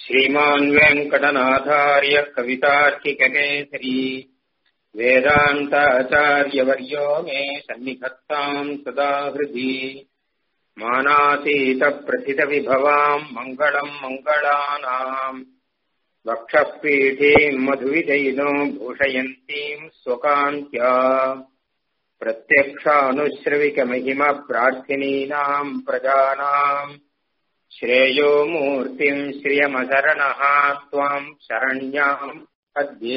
श्रीमान् वेङ्कटनाथार्य कवितार्किककेसरी वेदान्ताचार्यवर्यो मे सन्निधत्ताम् सदा हृदि मानातीतप्रथितविभवाम् मङ्गलम् मङ्गलानाम् वक्षःपीठीम् मधुविजयिनो भूषयन्तीम् स्वकान्त्या प्रत्यक्षानुश्रविकमहिमप्रार्थिनीनाम् प्रजानाम् श्रेयो मूर्तिम् श्रियमशरणः त्वाम् शरण्याम् अद्ये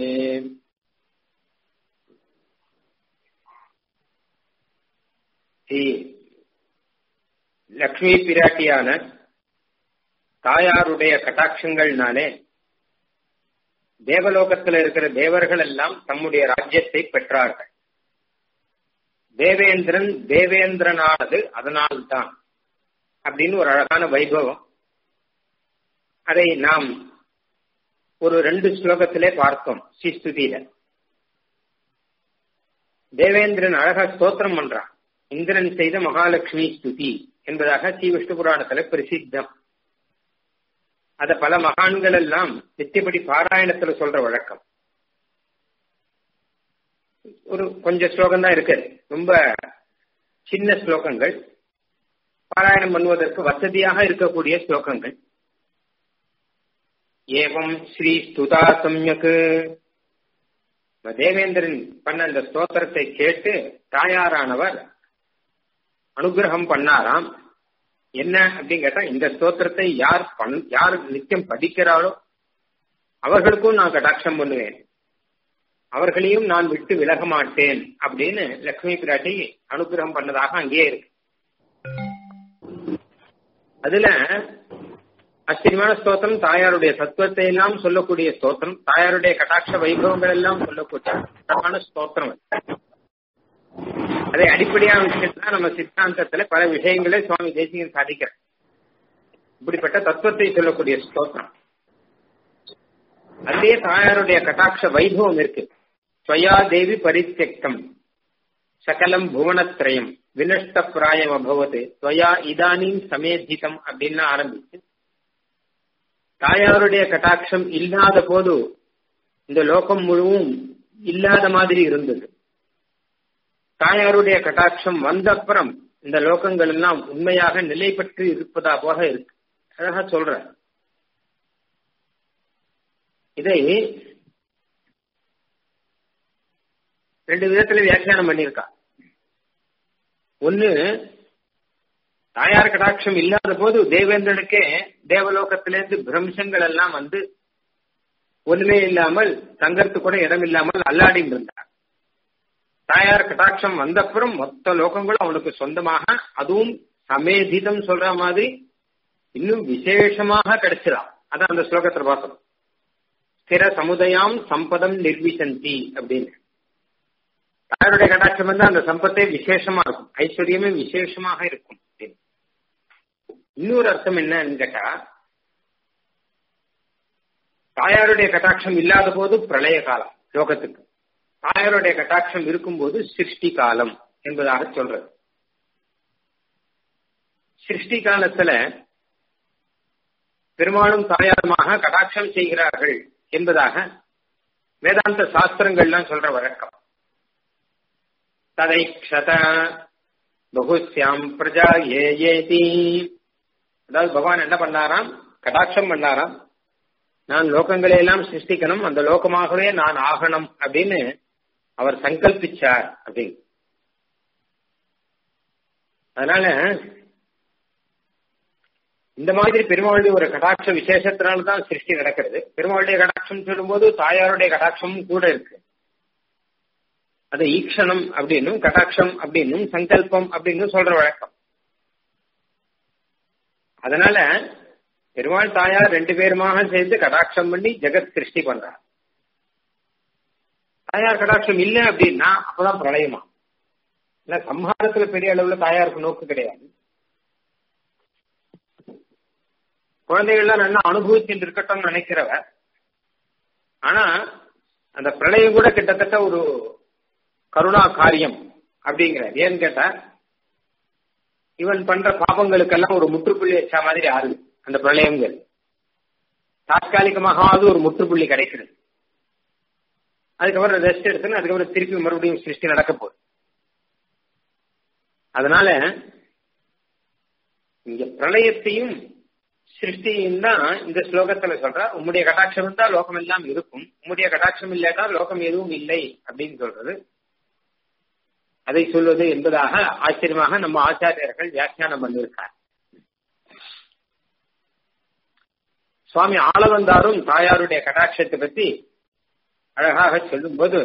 ஸ்ரீ லக்ஷ்மி பிராட்டியான தாயாருடைய கட்டாட்சங்கள்னாலே தேவலோகத்தில் இருக்கிற தேவர்கள் எல்லாம் தம்முடைய ராஜ்யத்தை பெற்றார்கள் தேவேந்திரன் தேவேந்திரனானது அதனால்தான் அப்படின்னு ஒரு அழகான வைபவம் அதை நாம் ஒரு ரெண்டு ஸ்லோகத்திலே பார்த்தோம் ஸ்ரீஸ்துதியில தேவேந்திரன் அழகா ஸ்தோத்திரம் பண்றான் இந்திரன் செய்த மகாலட்சுமி ஸ்துதி என்பதாக ஸ்ரீ விஷ்ணு புராணத்துல பிரசித்தம் அத பல மகான்கள் எல்லாம் நித்தியப்படி பாராயணத்துல சொல்ற வழக்கம் ஒரு கொஞ்சம் ஸ்லோகம் தான் இருக்கு ரொம்ப சின்ன ஸ்லோகங்கள் பாராயணம் பண்ணுவதற்கு வசதியாக இருக்கக்கூடிய ஸ்லோகங்கள் ஏவம் ஸ்ரீ ஸ்துதா சம்யக்கு தேவேந்திரன் பண்ண அந்த ஸ்தோத்திரத்தை கேட்டு தாயாரானவர் அனுகிரகம் பண்ணாராம் என்ன அப்படின்னு கேட்டா இந்த ஸ்தோத்திரத்தை யார் பண் யார் நித்தியம் படிக்கிறாளோ அவர்களுக்கும் நான் கடாட்சம் பண்ணுவேன் அவர்களையும் நான் விட்டு விலக மாட்டேன் அப்படின்னு லக்ஷ்மி பிராட்டி அனுகிரகம் பண்ணதாக அங்கேயே இருக்கு அதுல ஆச்சரியமான ஸ்தோத்திரம் தாயாருடைய தத்துவத்தை எல்லாம் சொல்லக்கூடிய ஸ்தோத்திரம் தாயாருடைய கட்டாட்ச வைபவங்கள் எல்லாம் சொல்லக்கூடிய ஸ்தோத்திரம் அதை அடிப்படையாக வச்சுதான் நம்ம சித்தாந்தத்துல பல விஷயங்களை சுவாமி தேசிகன் சாதிக்கிறார் இப்படிப்பட்ட தத்துவத்தை சொல்லக்கூடிய ஸ்தோத்திரம் அதே தாயாருடைய கட்டாட்ச வைபவம் இருக்கு ஸ்வயா தேவி பரித்தியக்தம் சகலம் புவனத்திரயம் வினஷ்ட பிராயம் அபவத்து ஸ்வயா இதானின் சமேதிதம் அப்படின்னு ஆரம்பிச்சு தாயாருடைய கட்டாட்சம் இல்லாத போது இந்த லோகம் முழுவும் இல்லாத மாதிரி இருந்தது தாயாருடைய கட்டாட்சம் வந்த அப்புறம் இந்த லோகங்கள் எல்லாம் உண்மையாக நிலை பெற்று இருப்பதா போக இருக்கு அழகா சொல்ற இதை ரெண்டு விதத்துல வியாக்கியானம் பண்ணியிருக்கா ஒன்னு தாயார் கடாட்சம் இல்லாத போது தேவேந்திரனுக்கே தேவலோகத்திலிருந்து பிரம்சங்கள் எல்லாம் வந்து ஒண்ணுமே இல்லாமல் தங்கறதுக்கு கூட இடம் இல்லாமல் அல்லாடின்னு இருந்தார் தாயார் கட்டாட்சம் வந்தப்புறம் மொத்த லோகங்களும் அவனுக்கு சொந்தமாக அதுவும் சமேதிதம் சொல்ற மாதிரி இன்னும் விசேஷமாக கிடைச்சிடாம் அதான் அந்த ஸ்லோகத்தில் பார்த்தோம் ஸ்திர சமுதாயம் சம்பதம் நிர்விசந்தி அப்படின்னு தாயாருடைய கட்டாட்சம் வந்து அந்த சம்பத்தே விசேஷமா இருக்கும் ஐஸ்வர்யமே விசேஷமாக இருக்கும் அப்படின்னு இன்னொரு அர்த்தம் என்னன்னு கேட்டா தாயாருடைய கட்டாட்சம் இல்லாத போது பிரளய காலம் லோகத்துக்கு தாயாருடைய கட்டாட்சம் இருக்கும்போது சிருஷ்டி காலம் என்பதாக சொல்றது சிருஷ்டி காலத்துல பெரும்பாலும் தாயாருமாக கடாட்சம் செய்கிறார்கள் என்பதாக வேதாந்த சாஸ்திரங்கள்லாம் சொல்ற வழக்கம் ததை க்ஷத பகுஸ்யாம் பிரஜா ஏ ஏதி அதாவது பகவான் என்ன பண்ணாராம் கடாட்சம் பண்ணாராம் நான் லோகங்களை எல்லாம் சிருஷ்டிக்கணும் அந்த லோகமாகவே நான் ஆகணும் அப்படின்னு அவர் சங்கல்பிச்சார் அப்படின்னு அதனால இந்த மாதிரி பெருமாளுடைய ஒரு கடாட்ச விசேஷத்தினால்தான் சிருஷ்டி நடக்கிறது பெருமாளுடைய கடாட்சம் சொல்லும்போது தாயாருடைய கடாட்சமும் கூட இருக்கு அது ஈக்ஷணம் அப்படின்னும் கடாட்சம் அப்படின்னும் சங்கல்பம் அப்படின்னு சொல்ற வழக்கம் அதனால பெருமாள் தாயார் ரெண்டு பேருமாக சேர்ந்து கடாட்சம் பண்ணி ஜெகத் சிருஷ்டி பண்றார் தாயார் கடாட்சம் இல்லை அப்படின்னா அப்பதான் பிரளயமா இல்ல சம்ஹாரத்துல பெரிய அளவுல தாயாருக்கு நோக்கு கிடையாது குழந்தைகள்லாம் நல்லா அனுபவிச்சுட்டு இருக்கட்டும் நினைக்கிறவ ஆனா அந்த பிரளயம் கூட கிட்டத்தட்ட ஒரு கருணா காரியம் அப்படிங்கிறார் ஏன்னு கேட்டா இவன் பண்ற பாபங்களுக்கெல்லாம் ஒரு முற்றுப்புள்ளி வச்ச மாதிரி ஆறுது அந்த பிரளயங்கள் தாற்காலிகமாகாவது ஒரு முற்றுப்புள்ளி கிடைக்கிறது அதுக்கப்புறம் ரெஸ்ட் எடுத்துன்னு அதுக்கப்புறம் திருப்பி மறுபடியும் சிருஷ்டி நடக்க போகுது அதனால இங்க பிரளயத்தையும் சிருஷ்டியும் தான் இந்த ஸ்லோகத்துல சொல்ற உம்முடைய கட்டாட்சம் இருந்தா லோகம் எல்லாம் இருக்கும் உம்முடைய கட்டாட்சம் இல்லாட்டா லோகம் எதுவும் இல்லை அப்படின்னு சொல்றது அதை சொல்வது என்பதாக ஆச்சரியமாக நம்ம ஆச்சாரியர்கள் வியாக்கியானம் பண்ணியிருக்கார் சுவாமி ஆளவந்தாரும் தாயாருடைய கடாட்சத்தை பற்றி அழகாக சொல்லும்போது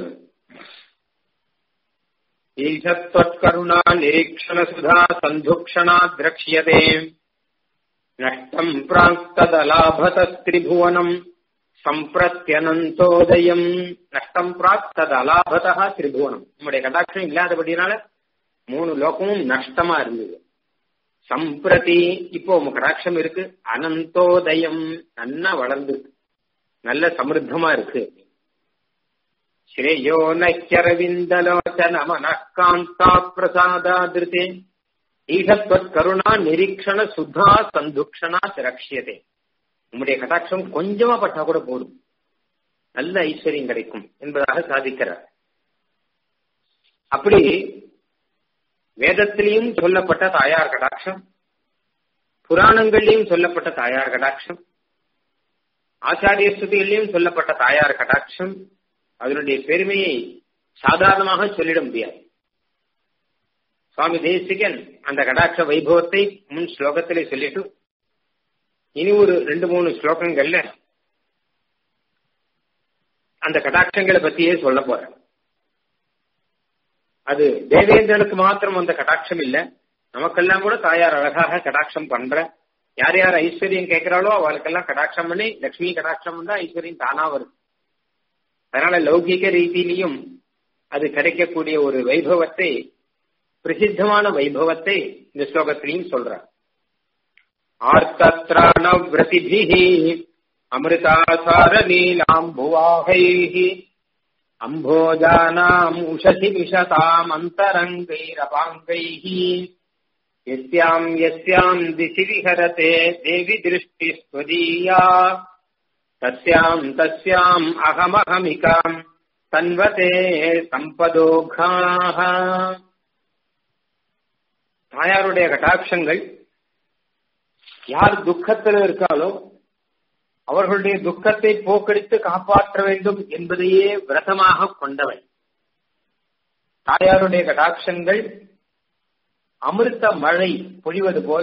ஈஷத்வத்கருணா நிரீக்ஷண சுதா சந்துக்ஷணா திரக்ஷியதே நஷ்டம் பிராக்ததலாபதிரிபுவனம் சம்பிரத்யனந்தோதயம் நஷ்டம் பிராக்ததலாபதா திரிபுவனம் நம்முடைய கடாட்சம் இல்லாதபடினால மூணு லோகமும் நஷ்டமா இருந்தது சம்பிரதி இப்போ உங்க கடாட்சம் இருக்கு அனந்தோதயம் நல்லா வளர்ந்து நல்ல சமிருத்தமா இருக்கு ஸ்ரேயோ நரவிந்தலோச்சன மனக்காந்தா பிரசாதாதிருத்தே ஈகத்வத் கருணா நிரீக்ஷண சுத்தா சந்துக்ஷணா சிரக்ஷியதே உம்முடைய கடாட்சம் கொஞ்சமா பட்டா கூட போதும் நல்ல ஐஸ்வர்யம் கிடைக்கும் என்பதாக சாதிக்கிறார் அப்படி வேதத்திலையும் சொல்லப்பட்ட தாயார் கடாட்சம் புராணங்கள்லையும் சொல்லப்பட்ட தாயார் கடாட்சம் ஆச்சாரிய ஸ்துதிகளிலும் சொல்லப்பட்ட தாயார் கடாட்சம் அதனுடைய பெருமையை சாதாரணமாக சொல்லிட முடியாது சுவாமி தேசிகன் அந்த கடாட்ச வைபவத்தை முன் ஸ்லோகத்திலே சொல்லிட்டு இனி ஒரு ரெண்டு மூணு ஸ்லோகங்கள்ல அந்த கடாட்சங்களை பத்தியே சொல்ல போறேன் அது தேவேந்திரனுக்கு மாத்திரம் அந்த கடாட்சம் இல்ல நமக்கெல்லாம் கூட தாயார் அழகாக கடாட்சம் பண்ற யார் யார் ஐஸ்வர்யம் கேட்கிறாளோ அவளுக்கெல்லாம் கடாட்சம் பண்ணி லட்சுமி கடாட்சம் வந்தா ஐஸ்வர்யம் தானா வருது அதனால லௌகிக ரீதியிலையும் அது கிடைக்கக்கூடிய ஒரு வைபவத்தை பிரசித்தமான வைபவத்தை இந்த ஸ்லோகத்திலையும் சொல்றார் ஆர்த்தத்ராண விரதிபிஹி அமிர்தாசார நீலாம்புவாகைஹி அம்போஜானாம் உஷசி விஷதாம் அந்தரங்கைரபாங்கைः यस्याम् यस्याम् दिशि विहरते देवि दृष्टिस्त्वदीया तस्याम् तस्याम् अहमहमिकाम् तन्वते சம்பதோகாக தாயாருடைய கட்டாட்சங்கள் யார் துக்கத்தில் இருக்காலோ அவர்களுடைய துக்கத்தை போக்கடித்து காப்பாற்ற வேண்டும் என்பதையே விரதமாக கொண்டவள் தாயாருடைய கடாட்சங்கள் அமிர்த மழை பொழிவது போல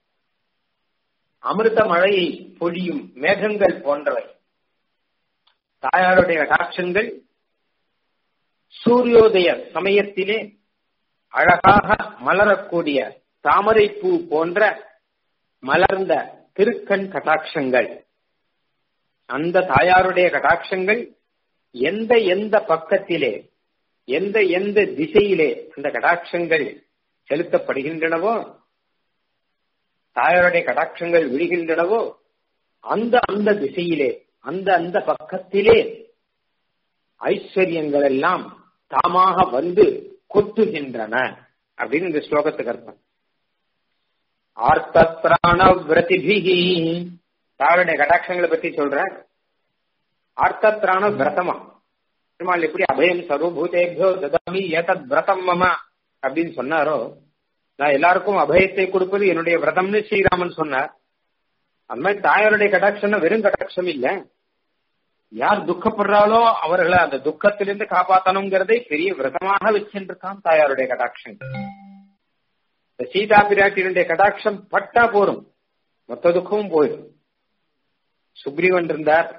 அமிர்த மழையை பொழியும் மேகங்கள் போன்றவை தாயாருடைய கடாட்சங்கள் சூரியோதய சமயத்திலே அழகாக மலரக்கூடிய தாமரை பூ போன்ற மலர்ந்த திருக்கண் கட்டாட்சங்கள் அந்த தாயாருடைய கடாட்சங்கள் எந்த எந்த பக்கத்திலே எந்த எந்த திசையிலே அந்த கடாட்சங்கள் செலுத்தப்படுகின்றனவோ தாயாருடைய கடாட்சங்கள் விழுகின்றனவோ அந்த அந்த திசையிலே அந்த அந்த பக்கத்திலே ஐஸ்வர்யங்கள் எல்லாம் தாமாக வந்து கொத்துகின்றன அப்படின்னு இந்த ஸ்லோகத்துக்கு அர்த்தம் ஆர்த்தத்ராண விரதிபிகி தாருடைய கடாட்சங்களை பத்தி சொல்ற ஆர்த்தத்ராண விரதமா பெருமாள் எப்படி அபயம் சர்வபூதேபியோ ததாமி ஏதத் விரதம் மம அப்படின்னு சொன்னாரோ நான் எல்லாருக்கும் அபயத்தை கொடுப்பது என்னுடைய விரதம்னு ஸ்ரீராமன் சொன்னார் அந்த மாதிரி தாயாருடைய கடாட்சம்னா வெறும் கடாட்சம் இல்ல யார் துக்கப்படுறாளோ அவர்களை அந்த துக்கத்திலிருந்து காப்பாற்றணுங்கிறதை பெரிய விரதமாக வச்சுருக்கான் தாயாருடைய கடாட்சம் இந்த சீதா பிராட்டியினுடைய கடாட்சம் பட்டா போரும் மொத்த துக்கமும் போயிடும் சுக்ரீவன் இருந்தார்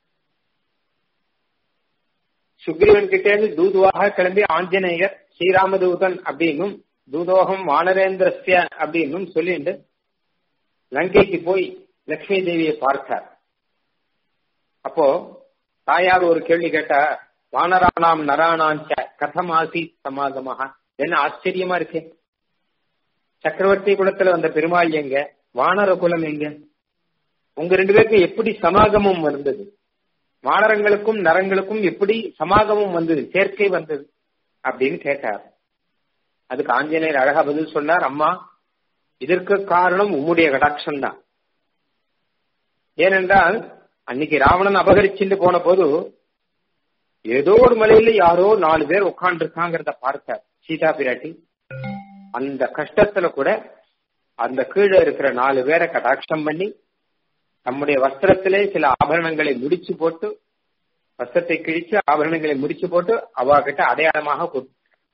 சுக்ரீவன் கிட்டே இருந்து தூதுவாக கிளம்பி ஆஞ்சநேயர் ஸ்ரீராமதூதன் அப்படின்னும் தூதோகம் வானரேந்திரஸ்ய அப்படின்னும் சொல்லிட்டு லங்கைக்கு போய் லட்சுமி தேவியை பார்த்தார் அப்போ தாயார் ஒரு கேள்வி கேட்டா வானராணாம் நராணாஞ்ச கதம் ஆசி சமாகமாக என்ன ஆச்சரியமா இருக்கு சக்கரவர்த்தி குலத்துல வந்த பெருமாள் எங்க வானர குலம் எங்க உங்க ரெண்டு பேருக்கும் எப்படி சமாகமம் வந்தது வானரங்களுக்கும் நரங்களுக்கும் எப்படி சமாகமம் வந்தது சேர்க்கை வந்தது அப்படின்னு கேட்டார் அதுக்கு ஆஞ்சநேயர் அழகா பதில் சொன்னார் அம்மா இதற்கு காரணம் உம்முடைய கடாட்சம் தான் ஏனென்றால் அன்னைக்கு ராவணன் அபகரிச்சுட்டு போன போது ஏதோ ஒரு மலையில யாரோ நாலு பேர் உட்கார்ந்து இருக்காங்கிறத பார்த்தார் சீதா பிராட்டி அந்த கஷ்டத்துல கூட அந்த கீழே இருக்கிற நாலு பேரை கடாட்சம் பண்ணி நம்முடைய வஸ்திரத்திலே சில ஆபரணங்களை முடிச்சு போட்டு வஸ்திரத்தை கிழிச்சு ஆபரணங்களை முடிச்சு போட்டு அவ கிட்ட அடையாளமாக கொடுத்து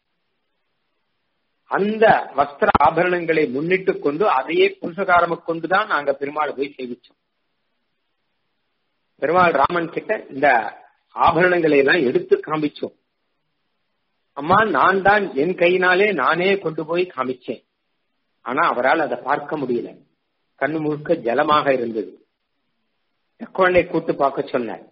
அந்த வஸ்திர ஆபரணங்களை முன்னிட்டு கொண்டு அதையே புருஷகாரம கொண்டுதான் நாங்க பெருமாளை போய் சேவிச்சோம் பெருமாள் ராமன் கிட்ட இந்த ஆபரணங்களை எல்லாம் எடுத்து காமிச்சோம் அம்மா நான் தான் என் கையினாலே நானே கொண்டு போய் காமிச்சேன் ஆனா அவரால் அதை பார்க்க முடியல கண்ணு முழுக்க ஜலமாக இருந்தது குழந்தை கூட்டு பார்க்க சொன்னார்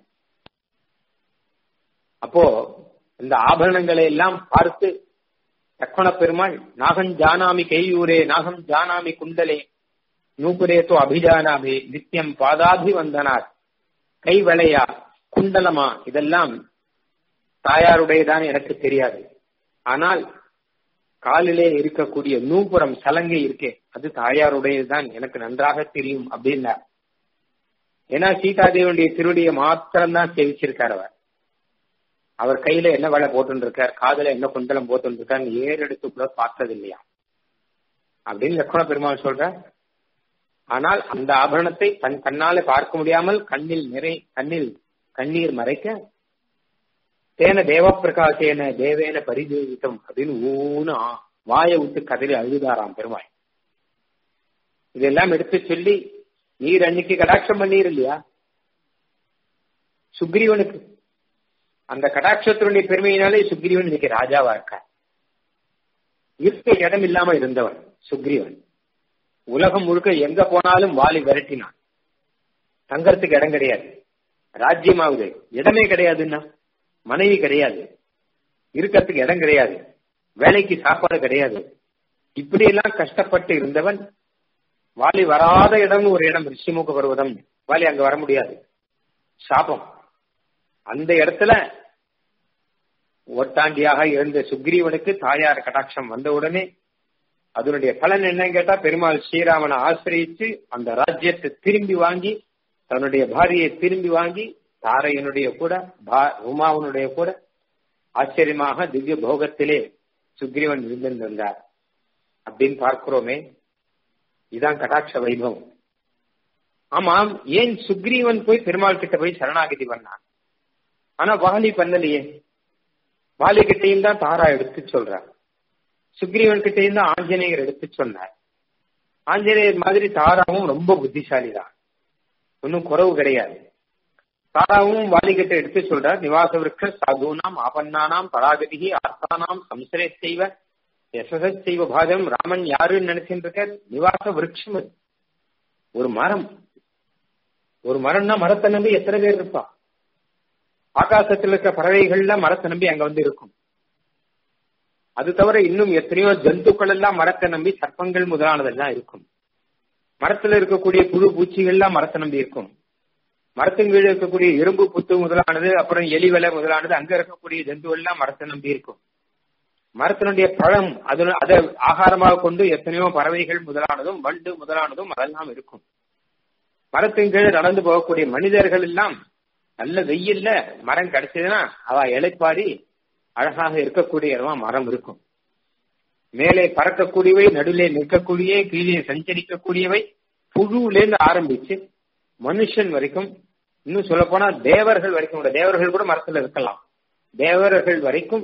அப்போ இந்த ஆபரணங்களை எல்லாம் பார்த்து தக்கண பெருமாள் நாகம் ஜானாமி கையூரே நாகம் ஜானாமி குண்டலே நூபுரே தோ அபிஜானாமி நித்தியம் பாதாபி வந்தனார் கை வளையா குண்டலமா இதெல்லாம் தாயாருடையதான் எனக்கு தெரியாது ஆனால் காலிலே இருக்கக்கூடிய நூபுரம் சலங்கை இருக்கே அது தாயாருடையதுதான் எனக்கு நன்றாக தெரியும் அப்படின்னார் ஏன்னா சீதாதேவனுடைய திருவடியை மாத்திரம்தான் சேவிச்சிருக்கார் அவர் அவர் கையில என்ன வலை போட்டு இருக்கார் காதல என்ன குண்டலம் போட்டு இருக்கார் ஏறு எடுத்து கூட பார்த்தது இல்லையா அப்படின்னு லக்ஷ்மண பெருமாள் சொல்ற ஆனால் அந்த ஆபரணத்தை தன் கண்ணால பார்க்க முடியாமல் கண்ணில் நிறை கண்ணில் கண்ணீர் மறைக்க தேன தேவ பிரகாசேன தேவேன பரிதேவித்தம் அப்படின்னு ஊன்னு வாயை விட்டு கதறி அழுதாராம் பெருமாள் இதெல்லாம் எடுத்து சொல்லி நீர் அன்னைக்கு கடாட்சம் பண்ணீர் இல்லையா சுக்ரீவனுக்கு அந்த கடாட்சத்தினுடைய பெருமையினாலே சுக்ரீவன் இன்னைக்கு ராஜாவா இருக்க இருக்க இடம் இல்லாம இருந்தவன் சுக்ரீவன் உலகம் முழுக்க எங்க போனாலும் வாலி விரட்டினான் தங்கறதுக்கு இடம் கிடையாது ராஜ்யமாகுது இடமே கிடையாதுன்னா மனைவி கிடையாது இருக்கிறதுக்கு இடம் கிடையாது வேலைக்கு சாப்பாடு கிடையாது இப்படி எல்லாம் கஷ்டப்பட்டு இருந்தவன் வாலி வராத இடம்னு ஒரு இடம் ரிஷிமுக பருவதம் வாலி அங்க வர முடியாது சாபம் அந்த இடத்துல ஓட்டாண்டியாக இருந்த சுக்ரீவனுக்கு தாயார் கடாட்சம் வந்த உடனே அதனுடைய பலன் என்னன்னு கேட்டா பெருமாள் ஸ்ரீராமனை ஆசிரியிச்சு அந்த ராஜ்யத்தை திரும்பி வாங்கி தன்னுடைய பாரியை திரும்பி வாங்கி தாரையனுடைய கூட உமாவனுடைய கூட ஆச்சரியமாக திவ்ய போகத்திலே சுக்ரீவன் இருந்திருந்தார் அப்படின்னு பார்க்கிறோமே இதான் கடாட்ச வைபவம் ஆமாம் ஏன் சுக்ரீவன் போய் பெருமாள் கிட்ட போய் சரணாகதி பண்ணான் ஆனா வாலி பண்ணலையே வாலி கிட்டையும் தான் தாரா எடுத்து சொல்றார் சுக்ரீவன் கிட்டையும் தான் ஆஞ்சநேயர் எடுத்து சொன்னார் ஆஞ்சநேயர் மாதிரி தாராவும் ரொம்ப புத்திசாலி தான் ஒன்னும் குறவு கிடையாது தாராவும் வாலிகிட்ட எடுத்து சொல்றார் நிவாச விரக்ஷ சாதுனாம் ஆபன்னானாம் பராகதிகி ஆர்த்தானாம் சம்சரே செய்வ யசச செய்வ பாதம் ராமன் யாருன்னு நினைச்சுட்டு இருக்க நிவாச விரக்ஷம் அது ஒரு மரம் ஒரு மரம்னா மரத்தை நம்பி எத்தனை பேர் இருப்பா ஆகாசத்தில் இருக்க பறவைகள்ல மரத்தை நம்பி அங்க வந்து இருக்கும் அது தவிர இன்னும் எத்தனையோ ஜந்துக்கள் எல்லாம் மரத்தை நம்பி சர்ப்பங்கள் முதலானதெல்லாம் இருக்கும் மரத்துல இருக்கக்கூடிய புழு பூச்சிகள்லாம் மரத்தை நம்பி இருக்கும் மரத்தின் கீழே இருக்கக்கூடிய எறும்பு புத்து முதலானது அப்புறம் எலி வலை முதலானது அங்க இருக்கக்கூடிய ஜந்துவெல்லாம் மரத்தை நம்பி இருக்கும் மரத்தினுடைய பழம் அது அதை ஆகாரமாக கொண்டு எத்தனையோ பறவைகள் முதலானதும் வண்டு முதலானதும் அதெல்லாம் இருக்கும் மரத்தின் கீழே நடந்து போகக்கூடிய மனிதர்கள் எல்லாம் நல்ல வெயில்ல மரம் கிடைச்சதுன்னா அவ இலைப்பாடி அழகாக இருக்கக்கூடிய இடமா மரம் இருக்கும் மேலே பறக்கக்கூடியவை நடுவிலே நிற்கக்கூடிய கீழே சஞ்சரிக்கக்கூடியவை புழுலேருந்து ஆரம்பிச்சு மனுஷன் வரைக்கும் இன்னும் சொல்ல போனா தேவர்கள் வரைக்கும் கூட தேவர்கள் கூட மரத்துல இருக்கலாம் தேவர்கள் வரைக்கும்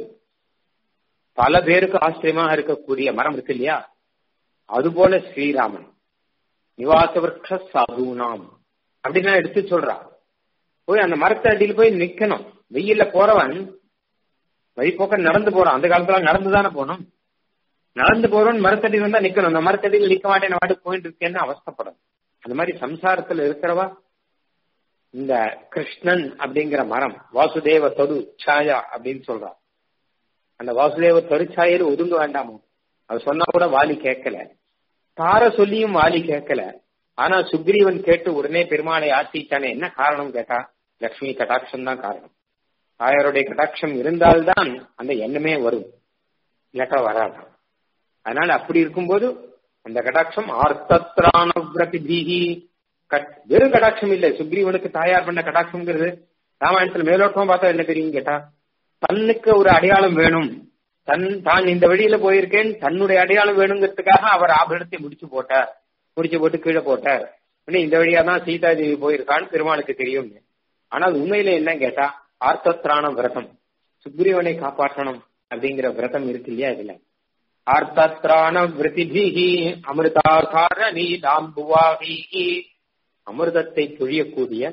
பல பேருக்கு ஆச்சரியமாக இருக்கக்கூடிய மரம் இருக்கு இல்லையா அதுபோல ஸ்ரீராமன் நிவாச விரக்ஷ சாதுனாம் அப்படின்னு எடுத்து சொல்றா போய் அந்த மரத்தை அடியில் போய் நிக்கணும் வெயில்ல போறவன் வழிபோக்க நடந்து போறான் அந்த காலத்துல நடந்துதானே போனோம் நடந்து போறவன் மரத்தடியில் வந்தா நிக்கணும் அந்த மரத்தடியில் நிக்க மாட்டேன் வாட்டு போயிட்டு இருக்கேன்னு அவஸ்தப்படும் அந்த மாதிரி சம்சாரத்துல இருக்கிறவா இந்த கிருஷ்ணன் அப்படிங்கிற மரம் வாசுதேவ தொடு சாயா அப்படின்னு சொல்றான் அந்த வாசுதேவ தொருச்சாயில் ஒதுங்க வேண்டாமோ அது சொன்னா கூட வாலி கேட்கல தார சொல்லியும் வாலி கேட்கல ஆனா சுக்ரீவன் கேட்டு உடனே பெருமாளை ஆசித்தானே என்ன காரணம் கேட்டா லக்ஷ்மி கட்டாட்சம் தான் காரணம் தாயாருடைய கட்டாட்சம் இருந்தால்தான் அந்த எண்ணமே வரும் இல்லாட்டா வராது அதனால அப்படி இருக்கும்போது அந்த கடாட்சம் ஆர்த்தத்ராணவிரதிபிகி வெறும் கடாட்சம் இல்ல சுக்ரீவனுக்கு தாயார் பண்ண கடாட்சம்ங்கிறது ராமாயணத்துல மேலோட்டமா பார்த்தா என்ன தெரியும் கேட்டா தன்னுக்கு ஒரு அடையாளம் வேணும் தன் தான் இந்த வழியில போயிருக்கேன் தன்னுடைய அடையாளம் வேணுங்கிறதுக்காக அவர் ஆபரணத்தை முடிச்சு போட்டார் முடிச்சு போட்டு கீழே போட்டார் இந்த வழியா தான் சீதா தேவி போயிருக்கான்னு பெருமாளுக்கு தெரியும் ஆனால் உண்மையில என்ன கேட்டா ஆர்த்தத்ரான விரதம் சுக்ரீவனை காப்பாற்றணும் அப்படிங்கிற விரதம் இருக்கு இல்லையா இதுல ஆர்த்தத்ரான விரதிபிகி அமிர்தாகார நீலாம்புவாகி அமிர்தத்தை பொழியக்கூடிய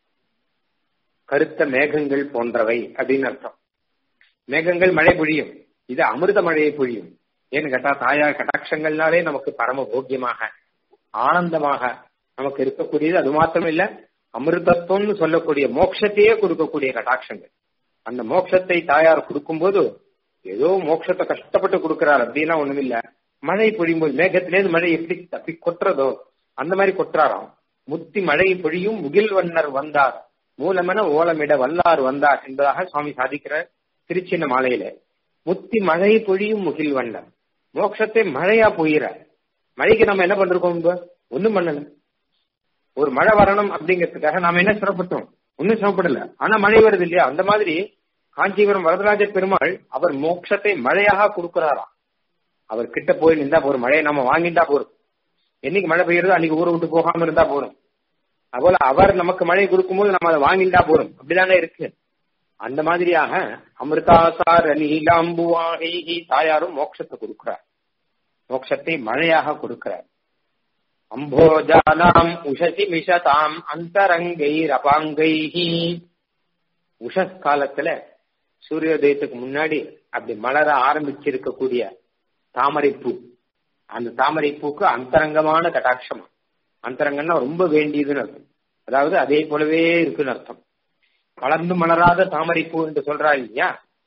கருத்த மேகங்கள் போன்றவை அப்படின்னு அர்த்தம் மேகங்கள் மழை பொழியும் இது அமிர்த மழையை பொழியும் ஏன்னு கேட்டா தாயார் கடாட்சங்கள்னாலே நமக்கு பரம போக்கியமாக ஆனந்தமாக நமக்கு இருக்கக்கூடியது அது மாத்திரம் இல்ல அமிர்தத்துவம்னு சொல்லக்கூடிய மோட்சத்தையே கொடுக்கக்கூடிய கடாட்சங்கள் அந்த மோட்சத்தை தாயார் கொடுக்கும்போது ஏதோ மோட்சத்தை கஷ்டப்பட்டு கொடுக்கிறார் அப்படின்னா ஒண்ணும் இல்ல மழை பொழியும்போது மேகத்திலேருந்து மழை எப்படி தப்பி கொட்டுறதோ அந்த மாதிரி கொட்டுறாராம் முத்தி மழை பொழியும் முகில் வண்ணர் வந்தார் மூலமென ஓலமிட வல்லார் வந்தார் என்பதாக சுவாமி சாதிக்கிறார் திருச்சின்ன மாலையில முத்தி மழை பொழியும் முகில் வண்ணர் மோட்சத்தை மழையா பொய்யிற மழைக்கு நம்ம என்ன பண்றோம் ஒண்ணும் பண்ணல ஒரு மழை வரணும் அப்படிங்கிறதுக்காக நாம என்ன சிரமப்பட்டோம் ஒன்னும் சிரமப்படல ஆனா மழை வருது இல்லையா அந்த மாதிரி காஞ்சிபுரம் வரதராஜ பெருமாள் அவர் மோட்சத்தை மழையாக கொடுக்கிறாராம் அவர் கிட்ட போய் நின்றா போறோம் மழையை நம்ம வாங்கிட்டா போறோம் என்னைக்கு மழை பெய்யறதோ அன்னைக்கு ஊரை விட்டு போகாம இருந்தா போறோம் அதுபோல அவர் நமக்கு மழை கொடுக்கும்போது நம்ம அதை வாங்கிட்டா போறோம் அப்படிதானே இருக்கு அந்த மாதிரியாக அமிர்தாசார நீலாம்புவாகி தாயாரும் மோட்சத்தை கொடுக்கிறார் மோட்சத்தை மழையாக கொடுக்கிறார் அம்போஜானாம் உஷசி மிஷதாம் அந்தரங்கை ரபாங்கைஹி உஷஸ் காலத்துல சூரியோதயத்துக்கு முன்னாடி அப்படி மலர ஆரம்பிச்சிருக்கக்கூடிய தாமரைப்பூ அந்த தாமரைப்பூக்கு அந்தரங்கமான கட்டாட்சம் அந்தரங்கம்னா ரொம்ப வேண்டியதுன்னு அர்த்தம் அதாவது அதே போலவே இருக்குன்னு அர்த்தம் வளர்ந்து மலராத தாமரைப்பூ என்று சொல்றா இல்லையா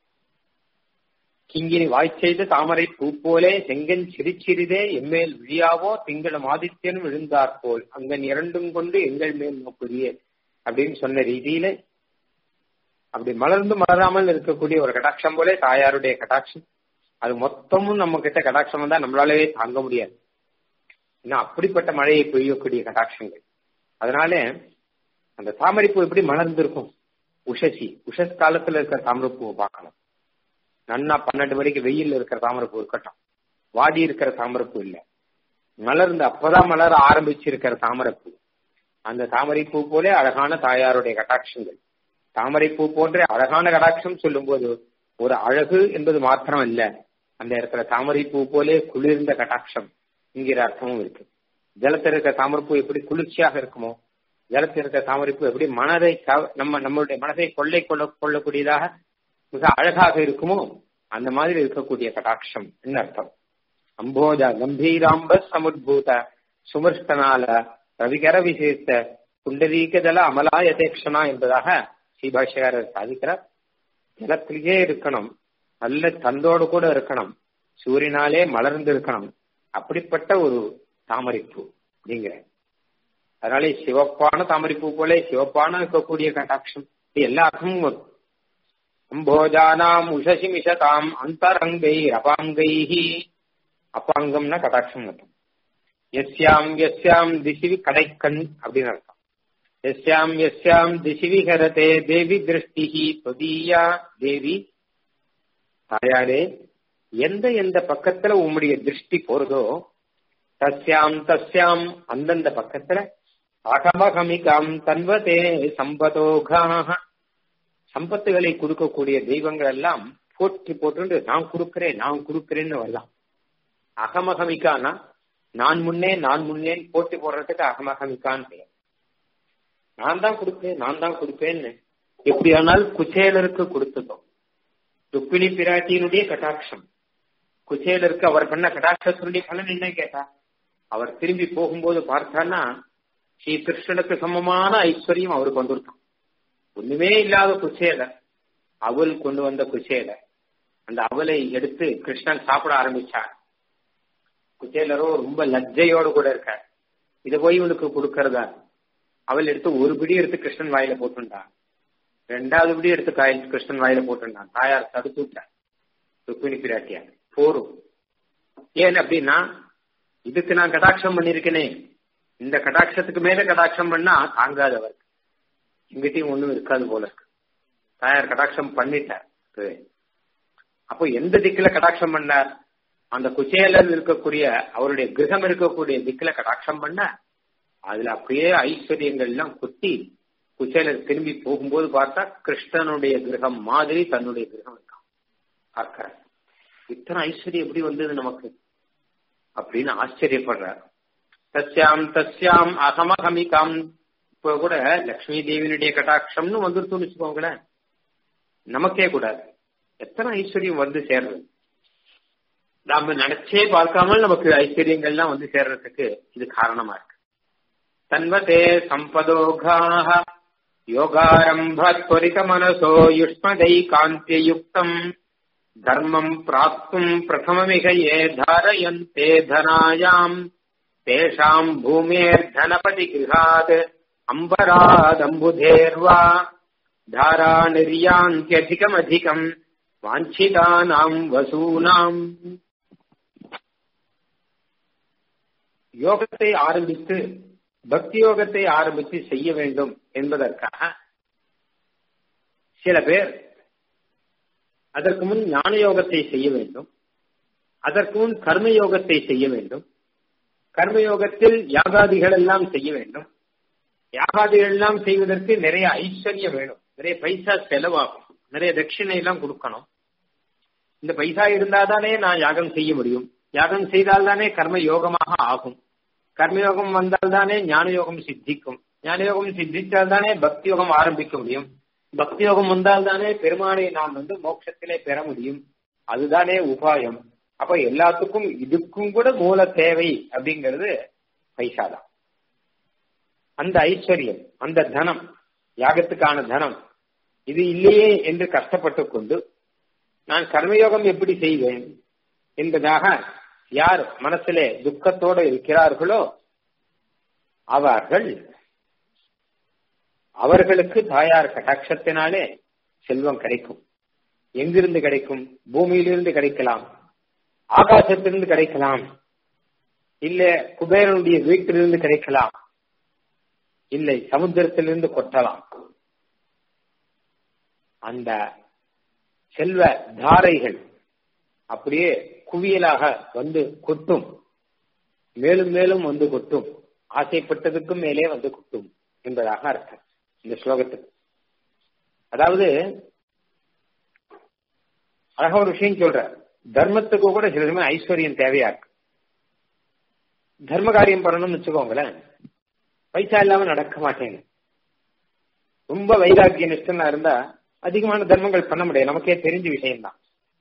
கிங்கினி வாய்ச்செய்த தாமரை பூ போலே செங்கன் சிரிச்சிறிதே எம்மேல் விழியாவோ திங்களும் ஆதித்யனும் விழுந்தார் போல் அங்கன் இரண்டும் கொண்டு எங்கள் மேல் நோக்குரிய அப்படின்னு சொன்ன ரீதியில அப்படி மலர்ந்து மலராமல் இருக்கக்கூடிய ஒரு கடாட்சம் போலே தாயாருடைய கடாட்சம் அது மொத்தமும் நம்ம கிட்ட கடாட்சம் வந்தா நம்மளாலே தாங்க முடியாது ஏன்னா அப்படிப்பட்ட மழையை பெய்யக்கூடிய கடாட்சங்கள் அதனால அந்த தாமரைப்பூ எப்படி மலர்ந்திருக்கும் உஷசி உஷஸ் காலத்துல இருக்கிற தாமரைப்பூவை பார்க்கணும் நன்னா பன்னெண்டு மணிக்கு வெயில் இருக்கிற தாமரைப்பூ இருக்கட்டும் வாடி இருக்கிற தாமரைப்பூ இல்ல மலர்ந்து அப்பதான் மலர ஆரம்பிச்சிருக்கிற தாமரைப்பூ அந்த தாமரைப்பூ போல அழகான தாயாருடைய கட்டாட்சங்கள் தாமரைப்பூ போன்ற அழகான கடாட்சம் சொல்லும் போது ஒரு அழகு என்பது மாத்திரம் அல்ல அந்த இடத்துல தாமரைப்பூ போலே குளிர்ந்த கட்டாட்சம் என்கிற அர்த்தமும் இருக்கு ஜலத்தில் இருக்கிற தாமரைப்பூ எப்படி குளிர்ச்சியாக இருக்குமோ ஜலத்தில் இருக்கிற தாமரைப்பூ எப்படி மனதை நம்ம நம்மளுடைய மனதை கொள்ளை கொள்ள கொள்ளக்கூடியதாக மிக அழகாக இருக்குமோ அந்த மாதிரி இருக்கக்கூடிய கடாட்சம் என்ன அர்த்தம் அம்போஜா கம்பீராம்ப சமுத்பூத சுமிருஷ்டனால ரவிகர விசேஷ புண்டரீகதல அமலாயதேக்ஷனா என்பதாக ஸ்ரீபாஷகாரர் சாதிக்கிறார் ஜலத்திலேயே இருக்கணும் நல்ல தந்தோடு கூட இருக்கணும் சூரியனாலே மலர்ந்து இருக்கணும் அப்படிப்பட்ட ஒரு தாமரைப்பூ அப்படிங்கிற அதனாலே சிவப்பான தாமரைப்பூ போல சிவப்பான இருக்கக்கூடிய கட்டாட்சம் எல்லா அர்த்தமும் வரும் அம்போஜானாம் உஷசி மிஷதாம் அந்தரங்கை அபாங்கைஹி அப்பாங்கம்னா கடாட்சம் அர்த்தம் எஸ்யாம் எஸ்யாம் திசிவி கடைக்கண் அப்படின்னு அர்த்தம் எஸ்யாம் எஸ்யாம் திசிவி ஹரதே தேவி திருஷ்டிஹி தொதியா தேவி தாயாரே எந்த எந்த பக்கத்துல உம்முடைய திருஷ்டி போறதோ தஸ்யாம் தஸ்யாம் அந்தந்த பக்கத்துல அகமகமிகாம் தன்வதே சம்பதோகாக சம்பத்துகளை கொடுக்கக்கூடிய தெய்வங்கள் எல்லாம் போற்றி போட்டு நான் கொடுக்கிறேன் நான் கொடுக்கிறேன்னு வரலாம் அகமகமிக்கானா நான் முன்னே நான் முன்னேன் போட்டி போடுறதுக்கு அகமகமிக்கான்னு பெயர் நான் தான் கொடுப்பேன் நான் தான் கொடுப்பேன்னு எப்படியானால் குச்சேலருக்கு கொடுத்ததோ ருக்மிணி பிராட்டியினுடைய கட்டாட்சம் குச்சேலருக்கு அவர் பண்ண கட்டாட்சத்தினுடைய பலன் என்ன கேட்டா அவர் திரும்பி போகும்போது பார்த்தான்னா ஸ்ரீ கிருஷ்ணனுக்கு சமமான ஐஸ்வர்யம் அவருக்கு வந்துருக்கான் ஒண்ணுமே இல்லாத குச்சேலர் அவல் கொண்டு வந்த குச்சேலர் அந்த அவலை எடுத்து கிருஷ்ணன் சாப்பிட ஆரம்பிச்சார் குச்சேலரோ ரொம்ப லஜ்ஜையோடு கூட இருக்கார் இதை போய் இவனுக்கு கொடுக்கறதா அவள் எடுத்து ஒரு பிடி எடுத்து கிருஷ்ணன் வாயில போட்டுட்டான் ரெண்டாவது பிடி எடுத்து காய் கிருஷ்ணன் வாயில போட்டுட்டான் தாயார் தடுத்து விட்டார் ருக்மிணி பிராட்டியார் போரும் ஏன் அப்படின்னா இதுக்கு நான் கடாட்சம் பண்ணிருக்கேனே இந்த கடாட்சத்துக்கு மேல கடாட்சம் பண்ணா தாங்காது அவருக்கு எங்கிட்டயும் ஒண்ணும் இருக்காது போல இருக்கு தாயார் கடாட்சம் பண்ணிட்டார் அப்போ எந்த திக்குல கடாட்சம் பண்ணார் அந்த குச்சேலர் இருக்கக்கூடிய அவருடைய கிரகம் இருக்கக்கூடிய திக்குல கடாட்சம் பண்ண அதுல அப்படியே ஐஸ்வர்யங்கள் எல்லாம் குத்தி குச்சேலர் திரும்பி போகும்போது பார்த்தா கிருஷ்ணனுடைய கிரகம் மாதிரி தன்னுடைய கிரகம் இருக்கான் பார்க்கிற இத்தனை ஐஸ்வர்யம் எப்படி வந்தது நமக்கு அப்படின்னு ஆச்சரியப்படுறார் தஸ்யாம் தஸ்யாம் அகமகமிகாம் இப்ப கூட லக்ஷ்மி தேவியினுடைய கட்டாட்சம்னு வந்துருத்துன்னு வச்சுக்கோங்களேன் நமக்கே கூடாது எத்தனை ஐஸ்வர்யம் வந்து சேர்றது நாம நினைச்சே பார்க்காமல் நமக்கு ஐஸ்வர்யங்கள்லாம் வந்து சேர்றதுக்கு இது காரணமா இருக்கு தன்வதே சம்பதோகாக யோகாரம்பாத்வரித மனசோ யுஷ்மதை காந்தியுக்தம் தர்மம் பிராப்தும் பிரதமமிக ஏ தாரயந்தே தனாயாம் தேஷாம் பூமேர் தனபதி கிருஹாத் அம்பராதம்புதேர்வா தாரா நிர்யாந்தியதிகமதிகம் வாஞ்சிதானாம் வசூனாம் யோகத்தை ஆரம்பித்து பக்தி யோகத்தை ஆரம்பித்து செய்ய வேண்டும் என்பதற்காக சில பேர் அதற்கு முன் ஞான யோகத்தை செய்ய வேண்டும் அதற்கு முன் கர்ம யோகத்தை செய்ய வேண்டும் கர்மயோகத்தில் யாகாதிகள் எல்லாம் செய்ய வேண்டும் யாகாதிகள் எல்லாம் செய்வதற்கு நிறைய ஐஸ்வர்யம் வேணும் நிறைய பைசா செலவாகும் நிறைய தட்சிணை எல்லாம் கொடுக்கணும் இந்த பைசா இருந்தாதானே நான் யாகம் செய்ய முடியும் யாகம் செய்தால்தானே கர்ம யோகமாக ஆகும் கர்மயோகம் வந்தால்தானே ஞான யோகம் சித்திக்கும் ஞான யோகம் சித்தித்தால் தானே பக்தி யோகம் ஆரம்பிக்க முடியும் பக்தி யோகம் வந்தால்தானே பெருமானை நாம் வந்து மோட்சத்திலே பெற முடியும் அதுதானே உபாயம் அப்ப எல்லாத்துக்கும் இதுக்கும் கூட மூல தேவை அப்படிங்கிறது பைசா தான் அந்த ஐஸ்வர்யம் அந்த தனம் யாகத்துக்கான தனம் இது இல்லையே என்று கஷ்டப்பட்டு கொண்டு நான் கர்மயோகம் எப்படி செய்வேன் என்பதாக யார் மனசிலே துக்கத்தோடு இருக்கிறார்களோ அவர்கள் அவர்களுக்கு தாயார் கடாட்சத்தினாலே செல்வம் கிடைக்கும் எங்கிருந்து கிடைக்கும் பூமியிலிருந்து கிடைக்கலாம் ஆகாசத்திலிருந்து கிடைக்கலாம் இல்ல குபேரனுடைய வீட்டிலிருந்து கிடைக்கலாம் இல்லை சமுத்திரத்திலிருந்து கொட்டலாம் அந்த செல்வ தாரைகள் அப்படியே குவியலாக வந்து கொட்டும் மேலும் மேலும் வந்து கொட்டும் ஆசைப்பட்டதுக்கும் மேலே வந்து கொட்டும் என்பதாக அர்த்தம் இந்த ஸ்லோகத்துக்கு அதாவது அழகா ஒரு விஷயம் சொல்ற தர்மத்துக்கு கூட சில சமயம் ஐஸ்வர்யம் தேவையா இருக்கு தர்ம காரியம் பண்ணணும்னு வச்சுக்கோங்களேன் பைசா இல்லாம நடக்க மாட்டேங்க ரொம்ப வைராக்கிய நிஷ்டனா இருந்தா அதிகமான தர்மங்கள் பண்ண முடியாது நமக்கே தெரிஞ்ச விஷயம்தான்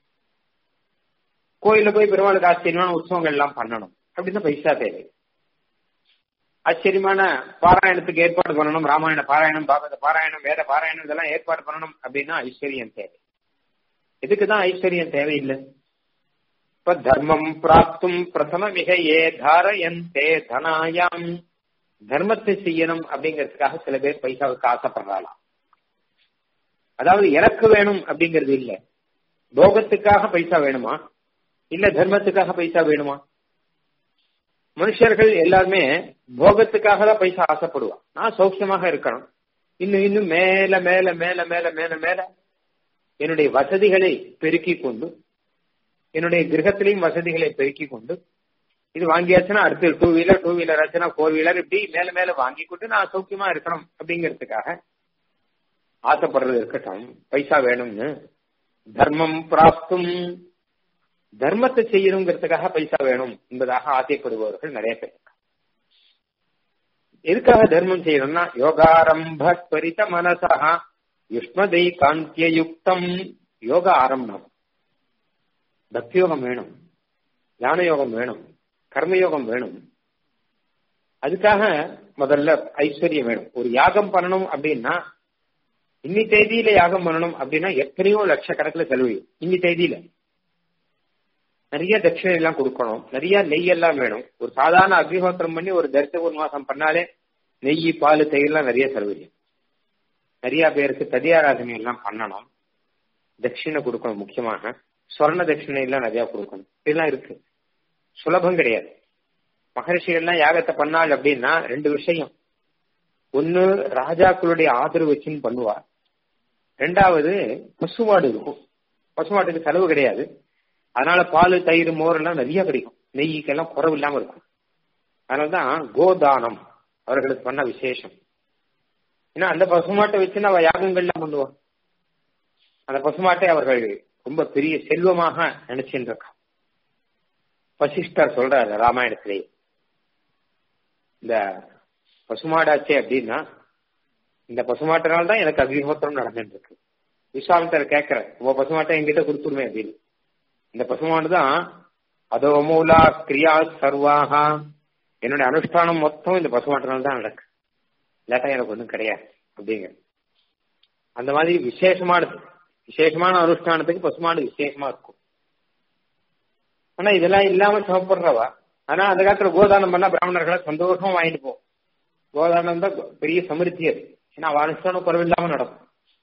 கோயில போய் பெருமாளுக்கு ஆச்சரியமான உற்சவங்கள் எல்லாம் பண்ணணும் அப்படின்னு பைசா தேவை ஆச்சரியமான பாராயணத்துக்கு ஏற்பாடு பண்ணணும் ராமாயண பாராயணம் பாகவத பாராயணம் வேத பாராயணம் இதெல்லாம் ஏற்பாடு பண்ணணும் அப்படின்னா ஐஸ்வர்யம் தேவை எதுக்குதான் ஐஸ்வர்யம் தேவையில்லை இப்ப தர்மம் பிராப்தும் பிரதம மிக ஏ தாரயந்தே தனாயாம் தர்மத்தை செய்யணும் அப்படிங்கிறதுக்காக சில பேர் பைசாவுக்கு ஆசைப்படுறாளாம் அதாவது எனக்கு வேணும் அப்படிங்கிறது இல்ல போகத்துக்காக பைசா வேணுமா இல்ல தர்மத்துக்காக பைசா வேணுமா மனுஷர்கள் எல்லாருமே போகத்துக்காக தான் பைசா ஆசைப்படுவான் நான் சௌக்கியமாக இருக்கணும் இன்னும் இன்னும் மேல மேல மேல மேல மேல மேல என்னுடைய வசதிகளை பெருக்கிக் கொண்டு என்னுடைய கிரகத்திலையும் வசதிகளை பெருக்கிக் கொண்டு இது வாங்கியாச்சுன்னா அடுத்து டூ வீலர் டூ வீலர் ஆச்சுன்னா ஃபோர் வீலர் இப்படி மேல மேல வாங்கி கொண்டு நான் சௌக்கியமா இருக்கணும் அப்படிங்கிறதுக்காக ஆசைப்படுறது இருக்கட்டும் பைசா வேணும்னு தர்மம் பிராப்தும் தர்மத்தை செய்யணுங்கிறதுக்காக பைசா வேணும் என்பதாக ஆசைப்படுபவர்கள் நிறைய பேர் எதுக்காக தர்மம் செய்யணும்னா யோகாரம்ப பரித மனசா யுஷ்மதை காந்தியுக்தம் யோக ஆரம்பம் பக்தியோகம் வேணும் ஞான யோகம் வேணும் கர்மயோகம் வேணும் அதுக்காக முதல்ல ஐஸ்வர்யம் வேணும் ஒரு யாகம் பண்ணணும் அப்படின்னா இன்னி தேதியில யாகம் பண்ணணும் அப்படின்னா எத்தனையோ லட்சக்கணக்கில் செலவு இன்னி தேதியில நிறைய தட்சிணை எல்லாம் கொடுக்கணும் நிறைய நெய் எல்லாம் வேணும் ஒரு சாதாரண அக்னிஹோத்திரம் பண்ணி ஒரு தரிச ஒரு மாசம் பண்ணாலே நெய் பால் தயிர்லாம் நிறைய செலவு நிறைய பேருக்கு ததியாராதனை எல்லாம் பண்ணணும் தட்சிணை கொடுக்கணும் முக்கியமாக சொர்ண தட்சிணை எல்லாம் நிறைய கொடுக்கணும் இதெல்லாம் இருக்கு சுலபம் கிடையாது மகர்ஷிகள்லாம் யாகத்தை பண்ணாள் அப்படின்னா ரெண்டு விஷயம் ஒன்னு ராஜாக்களுடைய ஆதரவு வச்சுன்னு பண்ணுவா ரெண்டாவது பசுமாடு இருக்கும் பசுமாட்டுக்கு செலவு கிடையாது அதனால பால் தயிர் மோர் எல்லாம் நிறைய கிடைக்கும் நெய்க்கெல்லாம் குறவு இல்லாம இருக்கும் அதனாலதான் கோதானம் அவர்களுக்கு பண்ண விசேஷம் ஏன்னா அந்த பசுமாட்டை வச்சு அவ யாகங்கள்லாம் பண்ணுவா அந்த பசுமாட்டை அவர்கள் ரொம்ப பெரிய செல்வமாக நினைச்சுட்டு இருக்கா வசிஷ்டர் சொல்றாரு ராமாயணத்திலே இந்த பசுமாடாச்சே அப்படின்னா இந்த பசுமாட்டினால தான் எனக்கு அக்னிஹோத்திரம் நடந்துட்டு இருக்கு விஸ்வாமித்தர் கேட்கிற உன் பசுமாட்டை என்கிட்ட கொடுத்துருமே அப்படின்னு இந்த பசுமாடு தான் அதோ மூலா கிரியா சர்வாகா என்னுடைய அனுஷ்டானம் மொத்தம் இந்த பசுமாட்டினால தான் நடக்கு இல்லாட்டா எனக்கு ஒன்றும் கிடையாது அப்படிங்கிற அந்த மாதிரி விசேஷமானது விசேஷமான அனுஷ்டானத்துக்கு பசுமாடு விசேஷமா இருக்கும் ஆனா இதெல்லாம் இல்லாம சாப்பிடுறவா ஆனா அந்த காலத்துல கோதானம் பண்ணா பிராமணர்களை சந்தோஷமா வாங்கிட்டு போவோம் கோதானம் தான் பெரிய சமிருத்தி அது ஏன்னா அவ அனுஷ்டானம் குறவில்லாம நடக்கும்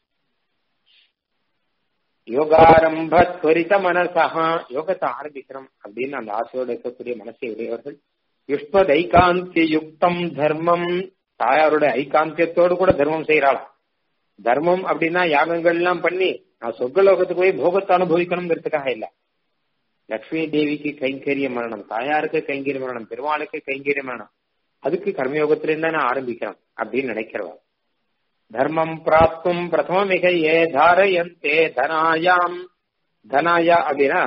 யோகாரம்ப துவரித மனசா யோகத்தை ஆரம்பிக்கிறோம் அப்படின்னு அந்த ஆசையோடு இருக்கக்கூடிய மனசை உடையவர்கள் யுஷ்பத் ஐகாந்திய யுக்தம் தர்மம் தாயாருடைய ஐகாந்தியத்தோடு கூட தர்மம் செய்யறாளாம் தர்மம் அப்படின்னா யாகங்கள் எல்லாம் பண்ணி நான் சொர்க்கலோகத்துக்கு போய் போகத்தை அனுபவிக்கணுங்கிறதுக்காக இல்ல லக்ஷ்மி தேவிக்கு கைங்கரிய மரணம் தாயாருக்கு கைங்கரிய மரணம் பெருமாளுக்கு கைங்கரிய மரணம் அதுக்கு கர்மயோகத்திலிருந்து தான் ஆரம்பிக்கிறோம் அப்படின்னு நினைக்கிறவா தர்மம் பிராப்தும் பிரதமமிக ஏ தாரயந்தே தனாயாம் தனாயா அப்படின்னா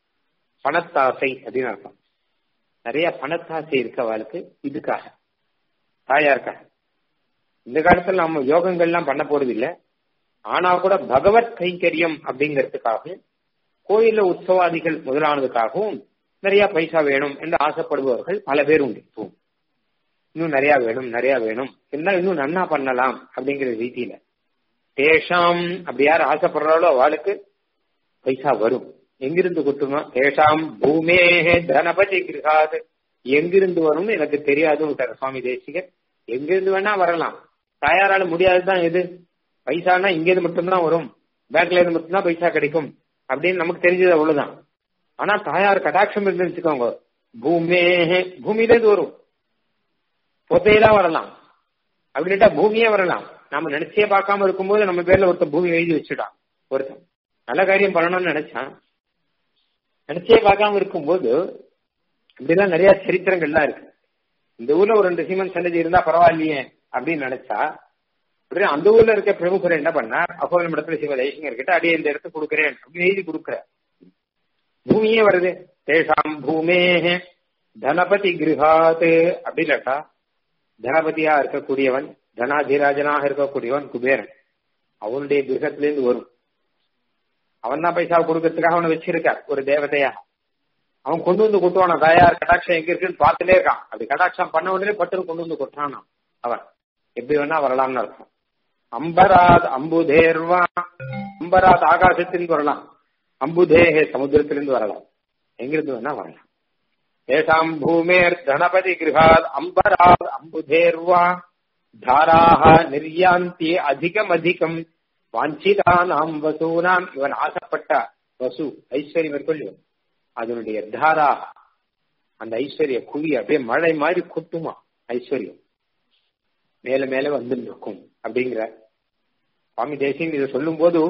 பணத்தாசை அப்படின்னு அர்த்தம் நிறைய பணத்தாசை இருக்கவாளுக்கு இதுக்காக தாயாருக்காக இந்த காலத்துல நம்ம யோகங்கள்லாம் பண்ண போறது இல்ல ஆனா கூட பகவத் கைங்கரியம் அப்படிங்கிறதுக்காக கோயில உற்சவாதிகள் முதலானதுக்காகவும் நிறைய பைசா வேணும் என்று ஆசைப்படுபவர்கள் பல பேர் உண்டு இப்போ இன்னும் நிறைய வேணும் நிறைய வேணும் இருந்தா இன்னும் நன்னா பண்ணலாம் அப்படிங்கிற ரீதியில தேஷாம் அப்படி யார் ஆசைப்படுறாளோ அவளுக்கு பைசா வரும் எங்கிருந்து கொட்டுமா தேஷாம் பூமே தனபதி கிரகாது எங்கிருந்து வரும்னு எனக்கு தெரியாது சுவாமி தேசிகர் எங்கிருந்து வேணா வரலாம் தாயாரால முடியாதுதான் எது பைசானா இங்கிருந்து மட்டும்தான் வரும் பேங்க்ல இருந்து மட்டும்தான் பைசா கிடைக்கும் அப்படின்னு நமக்கு தெரிஞ்சது அவ்வளவுதான் ஆனா தாயார் கடாட்சம் இருந்து வச்சுக்கோங்க பூமே பூமியில இருந்து வரும் பொத்தையெல்லாம் வரலாம் அப்படின்ட்டா பூமியே வரலாம் நாம நினைச்சே பார்க்காம இருக்கும்போது நம்ம பேர்ல ஒருத்தன் பூமி எழுதி வச்சுட்டான் ஒருத்தன் நல்ல காரியம் பண்ணணும்னு நினைச்சான் நினைச்சே பார்க்காம இருக்கும்போது இப்படிலாம் நிறைய சரித்திரங்கள்லாம் இருக்கு இந்த ஊர்ல ஒரு ரெண்டு சீமன் சன்னதி இருந்தா பரவாயில்லையே அப்படின்னு நினைச்சா உடனே அந்த ஊர்ல இருக்க பிரமுகர் என்ன பண்ணார் அப்போ நம்ம இடத்துல சிவ ஜெய்சங்கர் கிட்ட அடியே இந்த இடத்த கொடுக்குறேன் அப்படின்னு எழுதி கொடுக்குற பூமியே வருது தேஷாம் பூமே தனபதி கிரகாத் அப்படி இல்லாட்டா தனபதியா இருக்கக்கூடியவன் தனாதிராஜனாக இருக்கக்கூடியவன் குபேரன் அவனுடைய கிரகத்திலேருந்து வரும் அவன் தான் பைசா கொடுக்கறதுக்காக அவனை வச்சிருக்கார் ஒரு தேவதையா அவன் கொண்டு வந்து கொட்டுவானா தாயார் கடாட்சம் எங்க இருக்குன்னு பார்த்துட்டே இருக்கான் அப்படி கடாட்சம் பண்ண உடனே பட்டுன்னு கொண்டு வந்து கொட்டுறானா அவன் எப்படி வேணா வரலாம்னு அர்த்தம் அம்பராத் அம்புதேர்வா அம்பராத் ஆகாசத்திலிருந்து வரலாம் அம்புதேஹே சமுத்திரத்திலிருந்து வரலாம் எங்கிருந்து வேணா வரலாம் ஏஷாம் பூமேர் தனபதி கிரகாத் அம்பராத் அம்புதேர்வா தாராக நிர்யாந்தி அதிகம் அதிகம் வாஞ்சிதானாம் வசூனாம் இவன் ஆசைப்பட்ட வசு ஐஸ்வர்யம் இருக்கொள்ளும் அதனுடைய தாரா அந்த ஐஸ்வர்ய குவி அப்படியே மழை மாதிரி கொட்டுமா ஐஸ்வர்யம் மேல மேல வந்து இருக்கும் அப்படிங்கிற சுவாமி தேசியம் இதை சொல்லும் போது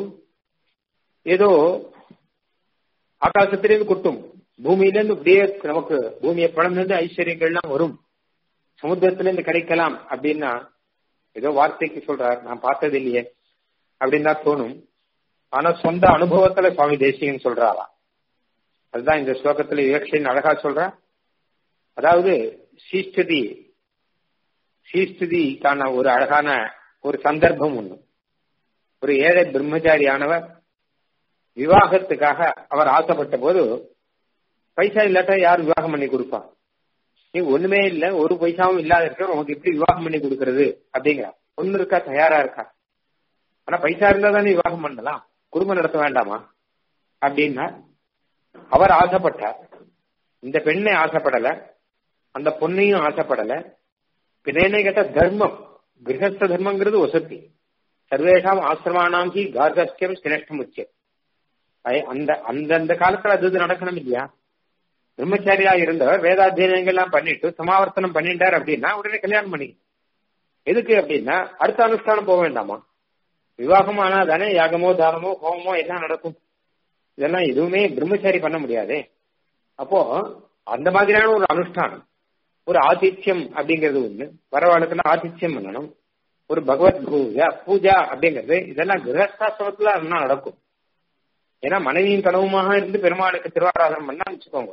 ஏதோ ஆகாசத்திலிருந்து கொட்டும் பூமியிலிருந்து அப்படியே நமக்கு பூமியை பிளந்து ஐஸ்வர்யங்கள்லாம் வரும் சமுத்திரத்திலிருந்து கிடைக்கலாம் அப்படின்னா ஏதோ வார்த்தைக்கு சொல்றார் நான் பார்த்தது இல்லையே அப்படின்னு தான் தோணும் ஆனா சொந்த அனுபவத்துல சுவாமி தேசியம் சொல்றாரா அதுதான் இந்த ஸ்லோகத்துல விவக்ஷன் அழகா சொல்ற அதாவது ஸ்ரீஸ்துதி ஸ்ரீஸ்துதிக்கான ஒரு அழகான ஒரு சந்தர்ப்பம் ஒண்ணு ஒரு ஏழை பிரம்மச்சாரியானவர் விவாகத்துக்காக அவர் ஆசைப்பட்ட போது பைசா இல்லாட்டா யார் விவாகம் பண்ணி கொடுப்பா நீ ஒண்ணுமே இல்ல ஒரு பைசாவும் இல்லாத இருக்க உனக்கு எப்படி விவாகம் பண்ணி கொடுக்கறது அப்படிங்கிறா ஒண்ணு இருக்கா தயாரா இருக்கா ஆனா பைசா இருந்தா தானே விவாகம் பண்ணலாம் குடும்பம் நடத்த வேண்டாமா அப்படின்னா அவர் ஆசைப்பட்டார் இந்த பெண்ணை ஆசைப்படல அந்த பொண்ணையும் ஆசைப்படல பின்னே கேட்ட தர்மம் கிரகஸ்த தர்மங்கிறது வசதி சர்வேஷாம் ஆசிரமானாம் ஹி கார்கஸ்தியம் சிரேஷ்டம் உச்சம் அந்த அந்தந்த காலத்துல அது இது நடக்கணும் இல்லையா பிரம்மச்சாரியா இருந்தவர் வேதாத்தியனங்கள்லாம் பண்ணிட்டு சமாவர்த்தனம் பண்ணிட்டார் அப்படின்னா உடனே கல்யாணம் பண்ணி எதுக்கு அப்படின்னா அடுத்த அனுஷ்டானம் போக வேண்டாமா விவாகம் ஆனா தானே யாகமோ தானமோ ஹோமமோ எல்லாம் நடக்கும் இதெல்லாம் எதுவுமே பிரம்மச்சாரி பண்ண முடியாதே அப்போ அந்த மாதிரியான ஒரு அனுஷ்டானம் ஒரு ஆதித்யம் அப்படிங்கிறது ஒண்ணு வரவாளுக்கெல்லாம் ஆதித்யம் பண்ணணும் ஒரு பகவத் பூஜா பூஜா அப்படிங்கிறது இதெல்லாம் கிரகஸ்தாசிரமத்துல அதெல்லாம் நடக்கும் ஏன்னா மனைவியின் கனவுமாக இருந்து பெருமாளுக்கு திருவாராதனம் பண்ணா வச்சுக்கோங்க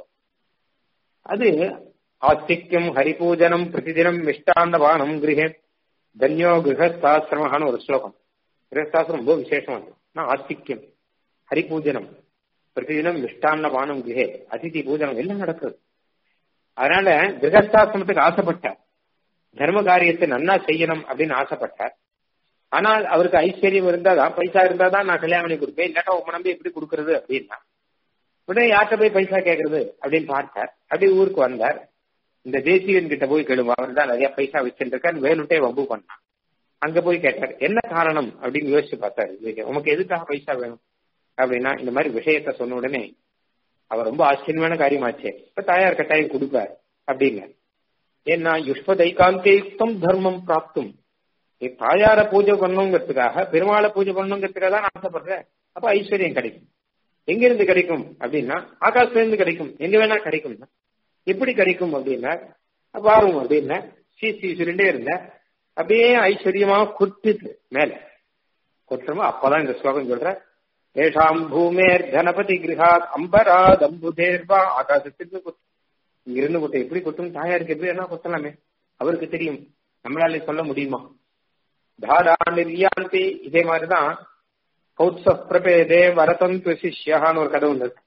அது ஆஸ்திக்யம் ஹரிபூஜனம் பிரதிதினம் மிஷ்டாந்த பானம் கிரகே தன்யோ கிரகஸ்தாசிரமகான ஒரு ஸ்லோகம் கிரகஸ்தாசிரம் ரொம்ப விசேஷமானது நான் ஆஸ்திக்யம் ஹரிபூஜனம் பிரதிதினம் மிஷ்டாந்த பானம் கிரகே அதிதி பூஜனம் எல்லாம் நடக்குது அதனால கிரகஸ்தாசிரமத்துக்கு ஆசைப்பட்டார் தர்ம காரியத்தை நன்னா செய்யணும் அப்படின்னு ஆசைப்பட்டார் ஆனால் அவருக்கு ஐஸ்வர்யம் இருந்தாதான் பைசா இருந்தாதான் நான் கல்யாணம் பண்ணி கொடுப்பேன் இல்லாட்டா உங்க நம்பி எப்படி கொடுக்கறது அப்படின்னா உடனே யார்கிட்ட போய் பைசா கேட்கறது அப்படின்னு பார்த்தார் அப்படி ஊருக்கு வந்தார் இந்த தேசியன் கிட்ட போய் கேளுங்க அவர் தான் நிறைய பைசா வச்சுருக்காரு வேணுட்டே வம்பு பண்ணான் அங்க போய் கேட்டார் என்ன காரணம் அப்படின்னு யோசிச்சு பார்த்தாரு உனக்கு எதுக்காக பைசா வேணும் அப்படின்னா இந்த மாதிரி விஷயத்த சொன்ன உடனே அவர் ரொம்ப ஆச்சரியமான காரியமாச்சே இப்ப தாயார் கட்டாயம் கொடுப்பார் அப்படிங்க ஏன்னா யுஷ்ப தைகாந்தேயுக்தம் தர்மம் பிராப்தும் நீ தாயார பூஜை பண்ணணுங்கிறதுக்காக பெருமாளை பூஜை பண்ணணுங்கிறதுக்காக தான் நான் ஆசைப்படுறேன் அப்ப ஐஸ்வர்யம் கிடைக்கும் எங்க இருந்து கிடைக்கும் அப்படின்னா ஆகாசத்துல இருந்து கிடைக்கும் எங்க வேணா கிடைக்கும் எப்படி கிடைக்கும் அப்படின்னா பாருங்க அப்படின்னா சீ சீ சுருண்டே இருந்த அப்படியே ஐஸ்வர்யமா கொட்டுது மேல கொட்டுறமோ அப்பதான் இந்த ஸ்லோகம் சொல்ற ஏஷாம் பூமேர் கணபதி கிரகாத் அம்பராத் அம்புதேர்வா ஆகாசத்துக்கு கொட்டு இங்கிருந்து கொட்டும் எப்படி கொட்டும் தாயாருக்கு எப்படி என்ன கொத்தலாமே அவருக்கு தெரியும் நம்மளால சொல்ல முடியுமா தாரா நிர்யாந்தி இதே மாதிரிதான் கௌத்ச பிரபேதே வரதந்து சிஷ்யான்னு ஒரு கதை ஒன்று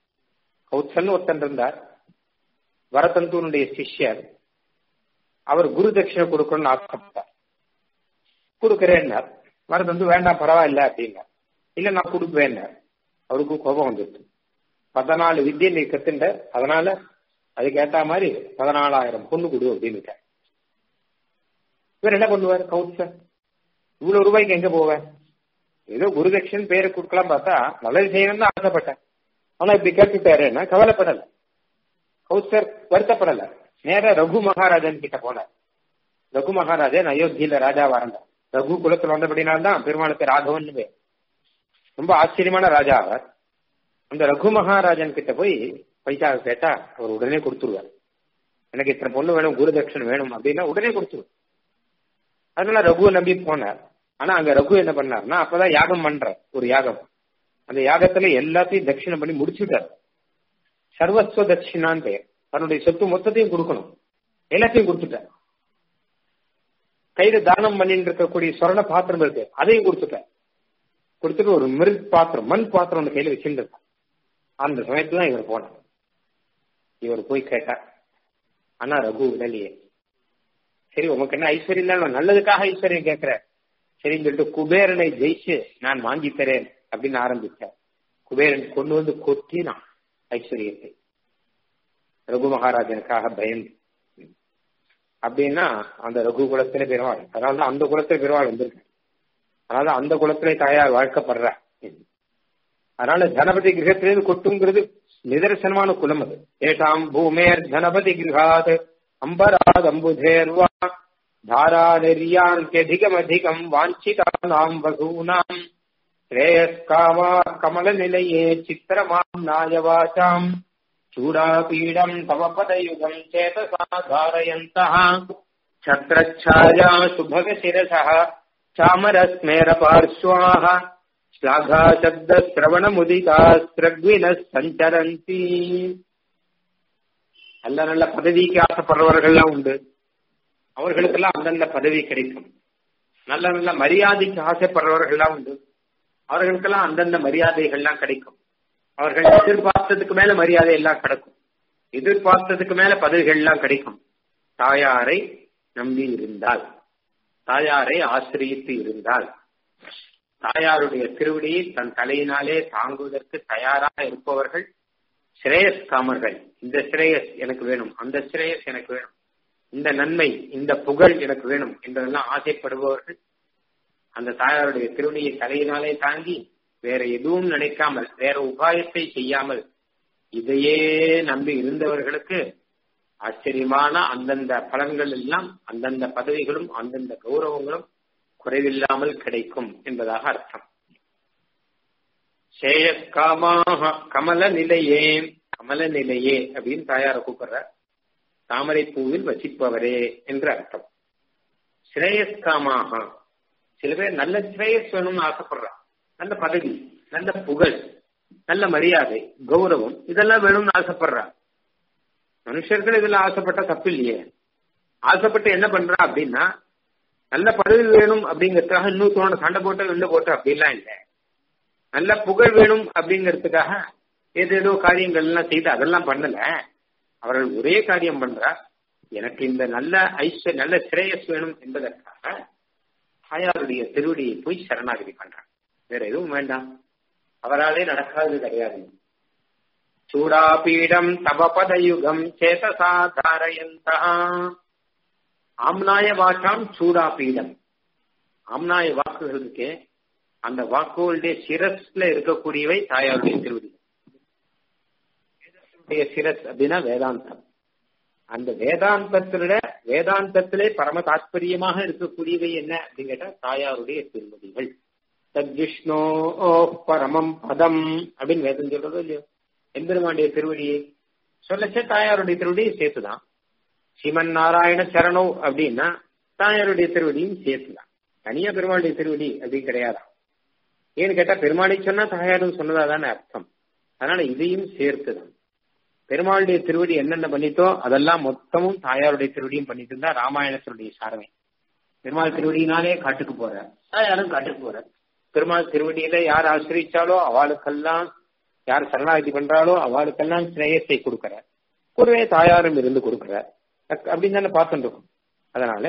கௌத்சன் ஒருத்தன் இருந்தார் வரதந்துனுடைய சிஷ்யர் அவர் குரு தட்சிணை கொடுக்கணும்னு ஆசைப்பட்டார் கொடுக்கிறேன்னார் வரதந்து வேண்டாம் பரவாயில்ல அப்படின்னார் இல்ல நான் கொடுப்பேன் அவருக்கு கோபம் வந்துடுது பதினாலு வித்தியை நீ கத்துண்ட அதனால அதுக்கு ஏத்த மாதிரி பதினாலாயிரம் பொண்ணு கொடு அப்படின்னு இவர் என்ன பண்ணுவார் கவுன்சர் இவ்வளவு ரூபாய்க்கு எங்க போவேன் ஏதோ குருதட்சன் பேரை கொடுக்கலாம் பார்த்தா நல்லது செய்யணும் தான் ஆசைப்பட்டேன் ஆனா இப்படி கேட்டுட்டாருன்னா கவலைப்படல கவுசர் வருத்தப்படல நேர ரகு மகாராஜன் கிட்ட போனார் ரகு மகாராஜன் அயோத்தியில ராஜாவா இருந்தார் ரகு குலத்துல வந்தபடினால்தான் பெருமாளுக்கு ராகவன் பேர் ரொம்ப ஆச்சரியமான ராஜா அவர் அந்த ரகு மகாராஜன் கிட்ட போய் பைசா கேட்டா அவர் உடனே கொடுத்துருவார் எனக்கு இத்தனை பொண்ணு வேணும் குருதட்சன் வேணும் அப்படின்னா உடனே கொடுத்துருவார் அதனால ரகுவை நம்பி போனார் ஆனா அங்க ரகு என்ன பண்ணார்னா அப்பதான் யாகம் பண்ற ஒரு யாகம் அந்த யாகத்துல எல்லாத்தையும் தட்சிணம் பண்ணி முடிச்சுட்டார் சர்வஸ்வ தட்சிணான்னு பெயர் தன்னுடைய சொத்து மொத்தத்தையும் கொடுக்கணும் எல்லாத்தையும் கொடுத்துட்டார் கையில தானம் பண்ணிட்டு இருக்கக்கூடிய சொரண பாத்திரம் இருக்கு அதையும் கொடுத்துட்டார் கொடுத்துட்டு ஒரு மிருக் பாத்திரம் மண் பாத்திரம் அந்த கையில வச்சிருந்தார் அந்த சமயத்துல தான் இவர் போனார் இவர் போய் கேட்டார் ஆனா ரகு உடலையே சரி உனக்கு என்ன ஐஸ்வர்யம் தான் நல்லதுக்காக ஐஸ்வர்யம் கேட்கிற சரின்னு சொல்லிட்டு குபேரனை ஜெயிச்சு நான் வாங்கி தரேன் அப்படின்னு ஆரம்பிச்சார் குபேரன் கொண்டு வந்து கொத்தினான் ஐஸ்வர்யத்தை ரகு மகாராஜனுக்காக பயந்து அப்படின்னா அந்த ரகு குலத்திலே பெருவாள் அதனாலதான் அந்த குலத்திலே பெருவாள் வந்திருக்கு அதனால அந்த குலத்திலே தாயார் வாழ்க்கப்படுற அதனால கணபதி கிரகத்திலிருந்து கொட்டுங்கிறது நிதர்சனமான குலம் அது ஏஷாம் பூமேர் கணபதி கிரகாத் அம்பராத் அம்புதேர்வா தாரா நிர்யாந்தியதிகமதிகம் வாஞ்சிதானாம் வசூனாம் ஸ்ரேயஸ்காமா கமல நிலையே சித்திரமாம் நாயவாச்சாம் चूडापीडम् तव पदयुगम् चेतसा धारयन्तः छत्रच्छाया शुभगशिरसः चामरस्मेरपार्श्वाः श्लाघाशब्दश्रवणमुदितास्त्रग्विनः சஞ்சரந்தி நல்ல நல்ல பதவிக்கு ஆசைப்படுறவர்கள்லாம் உண்டு அவர்களுக்கெல்லாம் அந்தந்த பதவி கிடைக்கும் நல்ல நல்ல மரியாதைக்கு ஆசைப்படுறவர்கள்லாம் உண்டு அவர்களுக்கெல்லாம் அந்தந்த மரியாதைகள்லாம் கிடைக்கும் அவர்கள் எதிர்பார்த்ததுக்கு மேல மரியாதை எல்லாம் கிடைக்கும் எதிர்பார்த்ததுக்கு மேல பதவிகள் எல்லாம் கிடைக்கும் தாயாரை நம்பி இருந்தால் தாயாரை ஆசிரியத்து இருந்தால் தாயாருடைய திருவடியை தன் தலையினாலே தாங்குவதற்கு தயாராக இருப்பவர்கள் ஸ்ரேயஸ் காமர்கள் இந்த ஸ்ரேயஸ் எனக்கு வேணும் அந்த ஸ்ரேயஸ் எனக்கு வேணும் இந்த நன்மை இந்த புகழ் எனக்கு வேணும் என்றெல்லாம் ஆசைப்படுபவர்கள் அந்த தாயாருடைய திருவடியை தலையினாலே தாங்கி வேற எதுவும் நினைக்காமல் வேற உபாயத்தை செய்யாமல் இதையே நம்பி இருந்தவர்களுக்கு ஆச்சரியமான அந்தந்த பலன்கள் எல்லாம் அந்தந்த பதவிகளும் அந்தந்த கௌரவங்களும் குறைவில்லாமல் கிடைக்கும் என்பதாக அர்த்தம் சேயக்காமாக கமல நிலையே கமல நிலையே அப்படின்னு தாயார கூப்பிடுற தாமரை பூவில் வசிப்பவரே என்று அர்த்தம் ஸ்ரேயஸ்காமாக சில பேர் நல்ல ஸ்ரேயஸ் வேணும்னு ஆசைப்படுறான் நல்ல பதவி நல்ல புகழ் நல்ல மரியாதை கௌரவம் இதெல்லாம் வேணும்னு ஆசைப்படுறான் மனுஷர்கள் இதுல ஆசைப்பட்ட தப்பு இல்லையே ஆசைப்பட்டு என்ன பண்றா அப்படின்னா நல்ல பதவி வேணும் அப்படிங்கறதுக்காக இன்னொருத்தவனோட சண்டை போட்டு வெளில போட்டு அப்படிலாம் இல்லை நல்ல புகழ் வேணும் அப்படிங்கறதுக்காக ஏதேதோ காரியங்கள் எல்லாம் செய்து அதெல்லாம் பண்ணல அவர்கள் ஒரே காரியம் பண்றா எனக்கு இந்த நல்ல ஐஸ்வர் நல்ல சிரேயஸ் வேணும் என்பதற்காக தாயாருடைய திருவடியை போய் சரணாகதி பண்றான் வேற எதுவும் வேண்டாம் அவராலே நடக்காதது கிடையாது சூடாபீடம் தவபதயுகம் சேதசா தாரயந்தா ஆம்னாய வாக்காம் சூடாபீடம் ஆம்னாய வாக்குகள் இருக்கே அந்த வாக்குகளுடைய சிரஸ்ல இருக்கக்கூடியவை தாயாருடைய திருவடி சிரஸ் அப்படின்னா வேதாந்தம் அந்த வேதாந்தத்தில வேதாந்தத்திலே பரம தாத்பரியமாக இருக்கக்கூடியவை என்ன அப்படின்னு கேட்டா தாயாருடைய திருவடிகள் தத்விஷ்ணோ பரமம் பதம் அப்படின்னு வேதம் சொல்றதோ இல்லையோ எம்பெருமாண்டிய திருவடியை சொல்லச்சே தாயாருடைய திருவடியை சேர்த்துதான் ஸ்ரீமன் நாராயண சரணோ அப்படின்னா தாயாருடைய திருவடியும் சேர்த்துதான் தனியா பெருமாளுடைய திருவடி அப்படின்னு கிடையாதான் ஏன்னு கேட்டா பெருமாளை சொன்னா தாயாரும் சொன்னதா தானே அர்த்தம் அதனால இதையும் சேர்த்துதான் பெருமாளுடைய திருவடி என்னென்ன பண்ணித்தோ அதெல்லாம் மொத்தமும் தாயாருடைய திருவடியும் பண்ணிட்டு இருந்தா ராமாயணத்தினுடைய சாரமே பெருமாள் திருவடியினாலே காட்டுக்கு போற தாயாரும் காட்டுக்கு போற பெருமாள் திருவடியில யார் ஆசிரிச்சாலோ அவளுக்கெல்லாம் யார் சரணாகதி பண்றாலோ அவளுக்கெல்லாம் சிரேயத்தை கொடுக்கற கூடவே தாயாரும் இருந்து கொடுக்கற அப்படின்னு தானே பார்த்துட்டு இருக்கோம் அதனால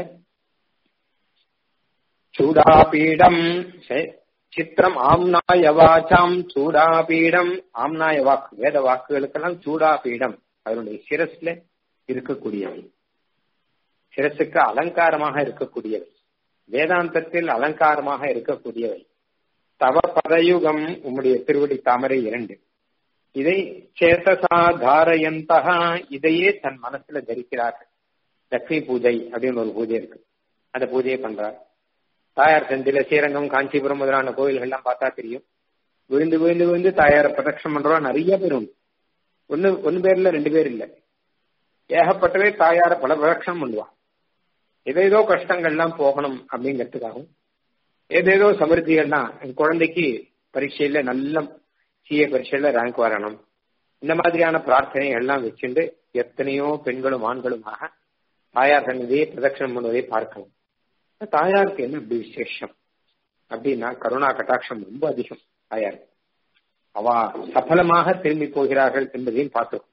சூடாபீடம் சித்திரம் ஆம்னாய வாச்சாம் சூடாபீடம் ஆம்னாய வாக்கு வேத வாக்குகளுக்கெல்லாம் சூடாபீடம் அதனுடைய சிரஸ்ல இருக்கக்கூடியவை சிரசுக்கு அலங்காரமாக இருக்கக்கூடியவை வேதாந்தத்தில் அலங்காரமாக இருக்கக்கூடியவை தவ பதயுகம் உம்முடைய திருவடி தாமரை இரண்டு இதை சேத்தசா தாரயந்தகா இதையே தன் மனசுல தரிக்கிறார்கள் லட்சுமி பூஜை அப்படின்னு ஒரு பூஜை இருக்கு அந்த பூஜையை பண்றார் தாயார் செந்தில ஸ்ரீரங்கம் காஞ்சிபுரம் முதலான கோயில்கள் எல்லாம் பார்த்தா தெரியும் விழுந்து விழுந்து விழுந்து தாயார பிரதட்சம் பண்றோம் நிறைய பேர் உண்டு ஒன்னு ஒன்னு பேர்ல ரெண்டு பேர் இல்ல ஏகப்பட்டவே தாயார பல பிரதட்சம் பண்ணுவான் ஏதேதோ கஷ்டங்கள்லாம் போகணும் அப்படிங்கிறதுக்காகவும் ஏதேதோ சமிருத்திகள்லாம் என் குழந்தைக்கு பரீட்சையில நல்ல சிஏ பரீட்சையில ரேங்க் வரணும் இந்த மாதிரியான பிரார்த்தனை எல்லாம் வச்சுட்டு எத்தனையோ பெண்களும் ஆண்களுமாக தாயார் சன்னதியை பிரதட்சணம் பண்ணுவதை பார்க்கலாம் தாயாருக்கு என்ன அப்படி விசேஷம் அப்படின்னா கருணா கட்டாட்சம் ரொம்ப அதிகம் தாயார் அவ சபலமாக திரும்பி போகிறார்கள் என்பதையும் பார்த்தோம்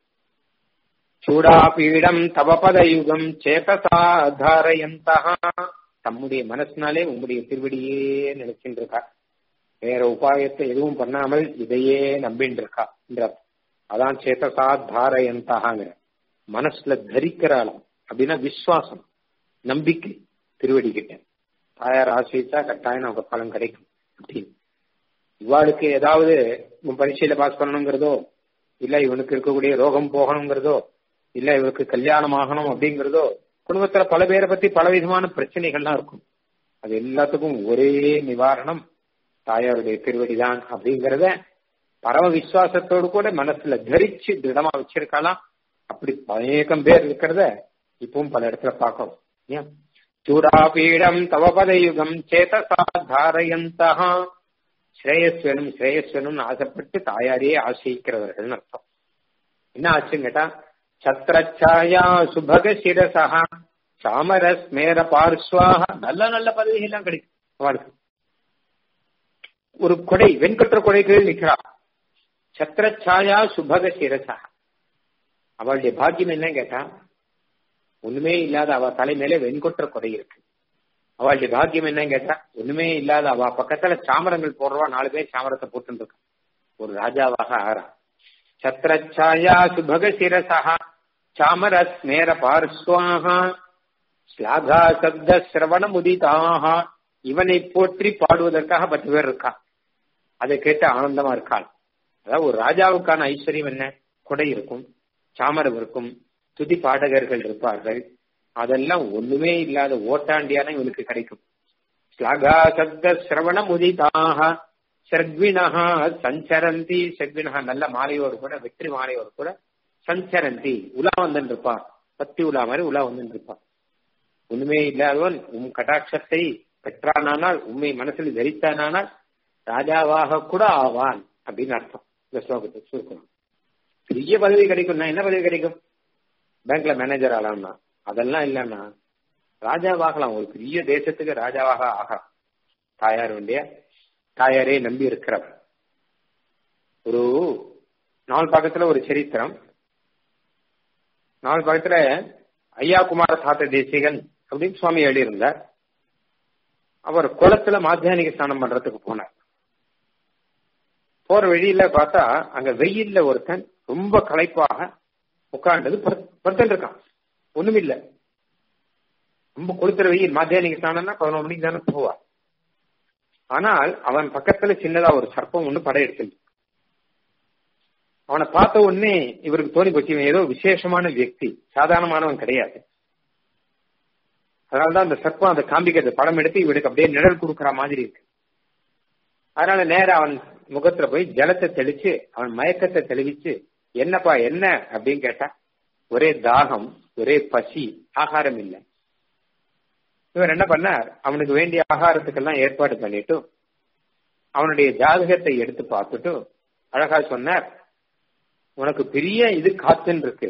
சூடாபீடம் தவபதயுகம் சேதசாதாரயந்தா தம்முடைய மனசினாலே உங்களுடைய திருவடியே நினைச்சுட்டு இருக்கா வேற உபாயத்தை எதுவும் பண்ணாமல் இதையே நம்பின்னு இருக்கா என்ற அதான் சேதசா தாரயந்தாங்கிற மனசுல தரிக்கிறாளாம் அப்படின்னா விசுவாசம் நம்பிக்கை திருவடி கிட்ட தாயார் ஆசிரிச்சா கட்டாயம் நமக்கு பலன் கிடைக்கும் அப்படின்னு இவாளுக்கு ஏதாவது உன் பரீட்சையில பாஸ் பண்ணணுங்கிறதோ இல்ல இவனுக்கு இருக்கக்கூடிய ரோகம் போகணுங்கிறதோ இல்ல இவனுக்கு கல்யாணம் ஆகணும் அப்படிங்கிறதோ குடும்பத்துல பல பேரை பத்தி பல விதமான பிரச்சனைகள்லாம் இருக்கும் அது எல்லாத்துக்கும் ஒரே நிவாரணம் தாயாருடைய திருவடிதான் அப்படிங்கறத பரம விசுவாசத்தோடு கூட மனசுல தரிச்சு திடமா வச்சிருக்கலாம் அப்படி அநேகம் பேர் இருக்கிறத இப்பவும் பல இடத்துல பார்க்கணும் ஏன் சூடாபீடம் தவபதயுகம் சேதசா தாரயந்தா ஸ்ரேயஸ்வனும் ஸ்ரேயஸ்வனும் ஆசைப்பட்டு தாயாரையே ஆசிரிக்கிறவர்கள் அர்த்தம் என்ன ஆச்சுன்னு கேட்டா சத்ரச்சாயா சுபக சிரசா சாமர ஸ்மேர பார்ஸ்வாக நல்ல நல்ல பதவிகள்லாம் கிடைக்கும் அவளுக்கு ஒரு கொடை வெண்கொற்ற கொடை கீழ் நிற்கிறா சத்ரச்சாயா சுபக சிரசா அவளுடைய பாக்கியம் என்ன கேட்டா ஒண்ணுமே இல்லாத அவ தலை மேல வெண்கொற்ற கொடை இருக்கு அவளுடைய பாக்கியம் என்ன கேட்டா ஒண்ணுமே இல்லாத அவ பக்கத்துல சாமரங்கள் போடுறவா நாலு பேர் சாமரத்தை போட்டு இருக்க ஒரு ராஜாவாக ஆறா சத்ரச்சாயா சுபக சிரசா சாமர ஸ்மேர பார்ஸ்வாக ஸ்லாகா சப்த சிரவண முதிதாக இவனை போற்றி பாடுவதற்காக பத்து பேர் இருக்கா அதை கேட்டு ஆனந்தமா இருக்காள் அதாவது ஒரு ராஜாவுக்கான ஐஸ்வர்யம் என்ன கொடை இருக்கும் சாமரம் இருக்கும் துதி பாடகர்கள் இருப்பார்கள் அதெல்லாம் ஒண்ணுமே இல்லாத ஓட்டாண்டியான இவனுக்கு கிடைக்கும் ஸ்லகா சப்த சிரவண முதிதாக சர்வினஹா சஞ்சரந்தி சர்வினஹா நல்ல மாலையோடு கூட வெற்றி மாலையோடு கூட சஞ்சரந்தி உலா வந்துட்டு இருப்பான் பத்தி உலா மாதிரி உலா வந்துட்டு இருப்பான் ஒண்ணுமே இல்லாதவன் உம் கடாட்சத்தை பெற்றானானால் உண்மை மனசில் தரித்தானால் ராஜாவாக கூட ஆவான் அப்படின்னு அர்த்தம் இந்த ஸ்லோகத்தை சுருக்கணும் பெரிய பதவி கிடைக்கும்னா என்ன பதவி கிடைக்கும் பேங்க்ல மேனேஜர் ஆகலாம்னா அதெல்லாம் இல்லைன்னா ராஜாவாகலாம் ஒரு பெரிய தேசத்துக்கு ராஜாவாக ஆகலாம் தாயார் வேண்டிய தாயாரே நம்பி இருக்கிறவர் ஒரு நாள் பக்கத்துல ஒரு சரித்திரம் நாள் பக்கத்துல ஐயா குமார சாத்த தேசிகன் அப்படின்னு சுவாமி எழுதியிருந்தார் அவர் குளத்துல மாத்தியானிக ஸ்நானம் பண்றதுக்கு போனார் போற வழியில பார்த்தா அங்க வெயில்ல ஒருத்தன் ரொம்ப களைப்பாக உட்கார்ந்தது படுத்துட்டு இருக்கான் ஒண்ணுமில்ல ரொம்ப கொளுத்துற வெயில் மாத்தியானிக ஸ்நானம்னா பதினொரு மணிக்கு தானே போவா ஆனால் அவன் பக்கத்துல சின்னதா ஒரு சர்ப்பம் ஒண்ணு படையெடுத்து அவனை பார்த்த உடனே இவருக்கு தோணி போச்சு இவன் ஏதோ விசேஷமான வியக்தி சாதாரணமானவன் கிடையாது அதனாலதான் அந்த சர்ப்பம் அதை காண்பிக்கிறது படம் எடுத்து இவனுக்கு அப்படியே நிழல் கொடுக்கற மாதிரி இருக்கு அதனால நேரம் அவன் முகத்துல போய் ஜலத்தை தெளிச்சு அவன் மயக்கத்தை தெளிவிச்சு என்னப்பா என்ன அப்படின்னு கேட்டா ஒரே தாகம் ஒரே பசி ஆகாரம் இல்லை இவர் என்ன பண்ணார் அவனுக்கு வேண்டிய ஆகாரத்துக்கெல்லாம் ஏற்பாடு பண்ணிட்டு அவனுடைய ஜாதகத்தை எடுத்து பார்த்துட்டு அழகா சொன்னார் உனக்கு பெரிய இது காத்துன்னு இருக்கு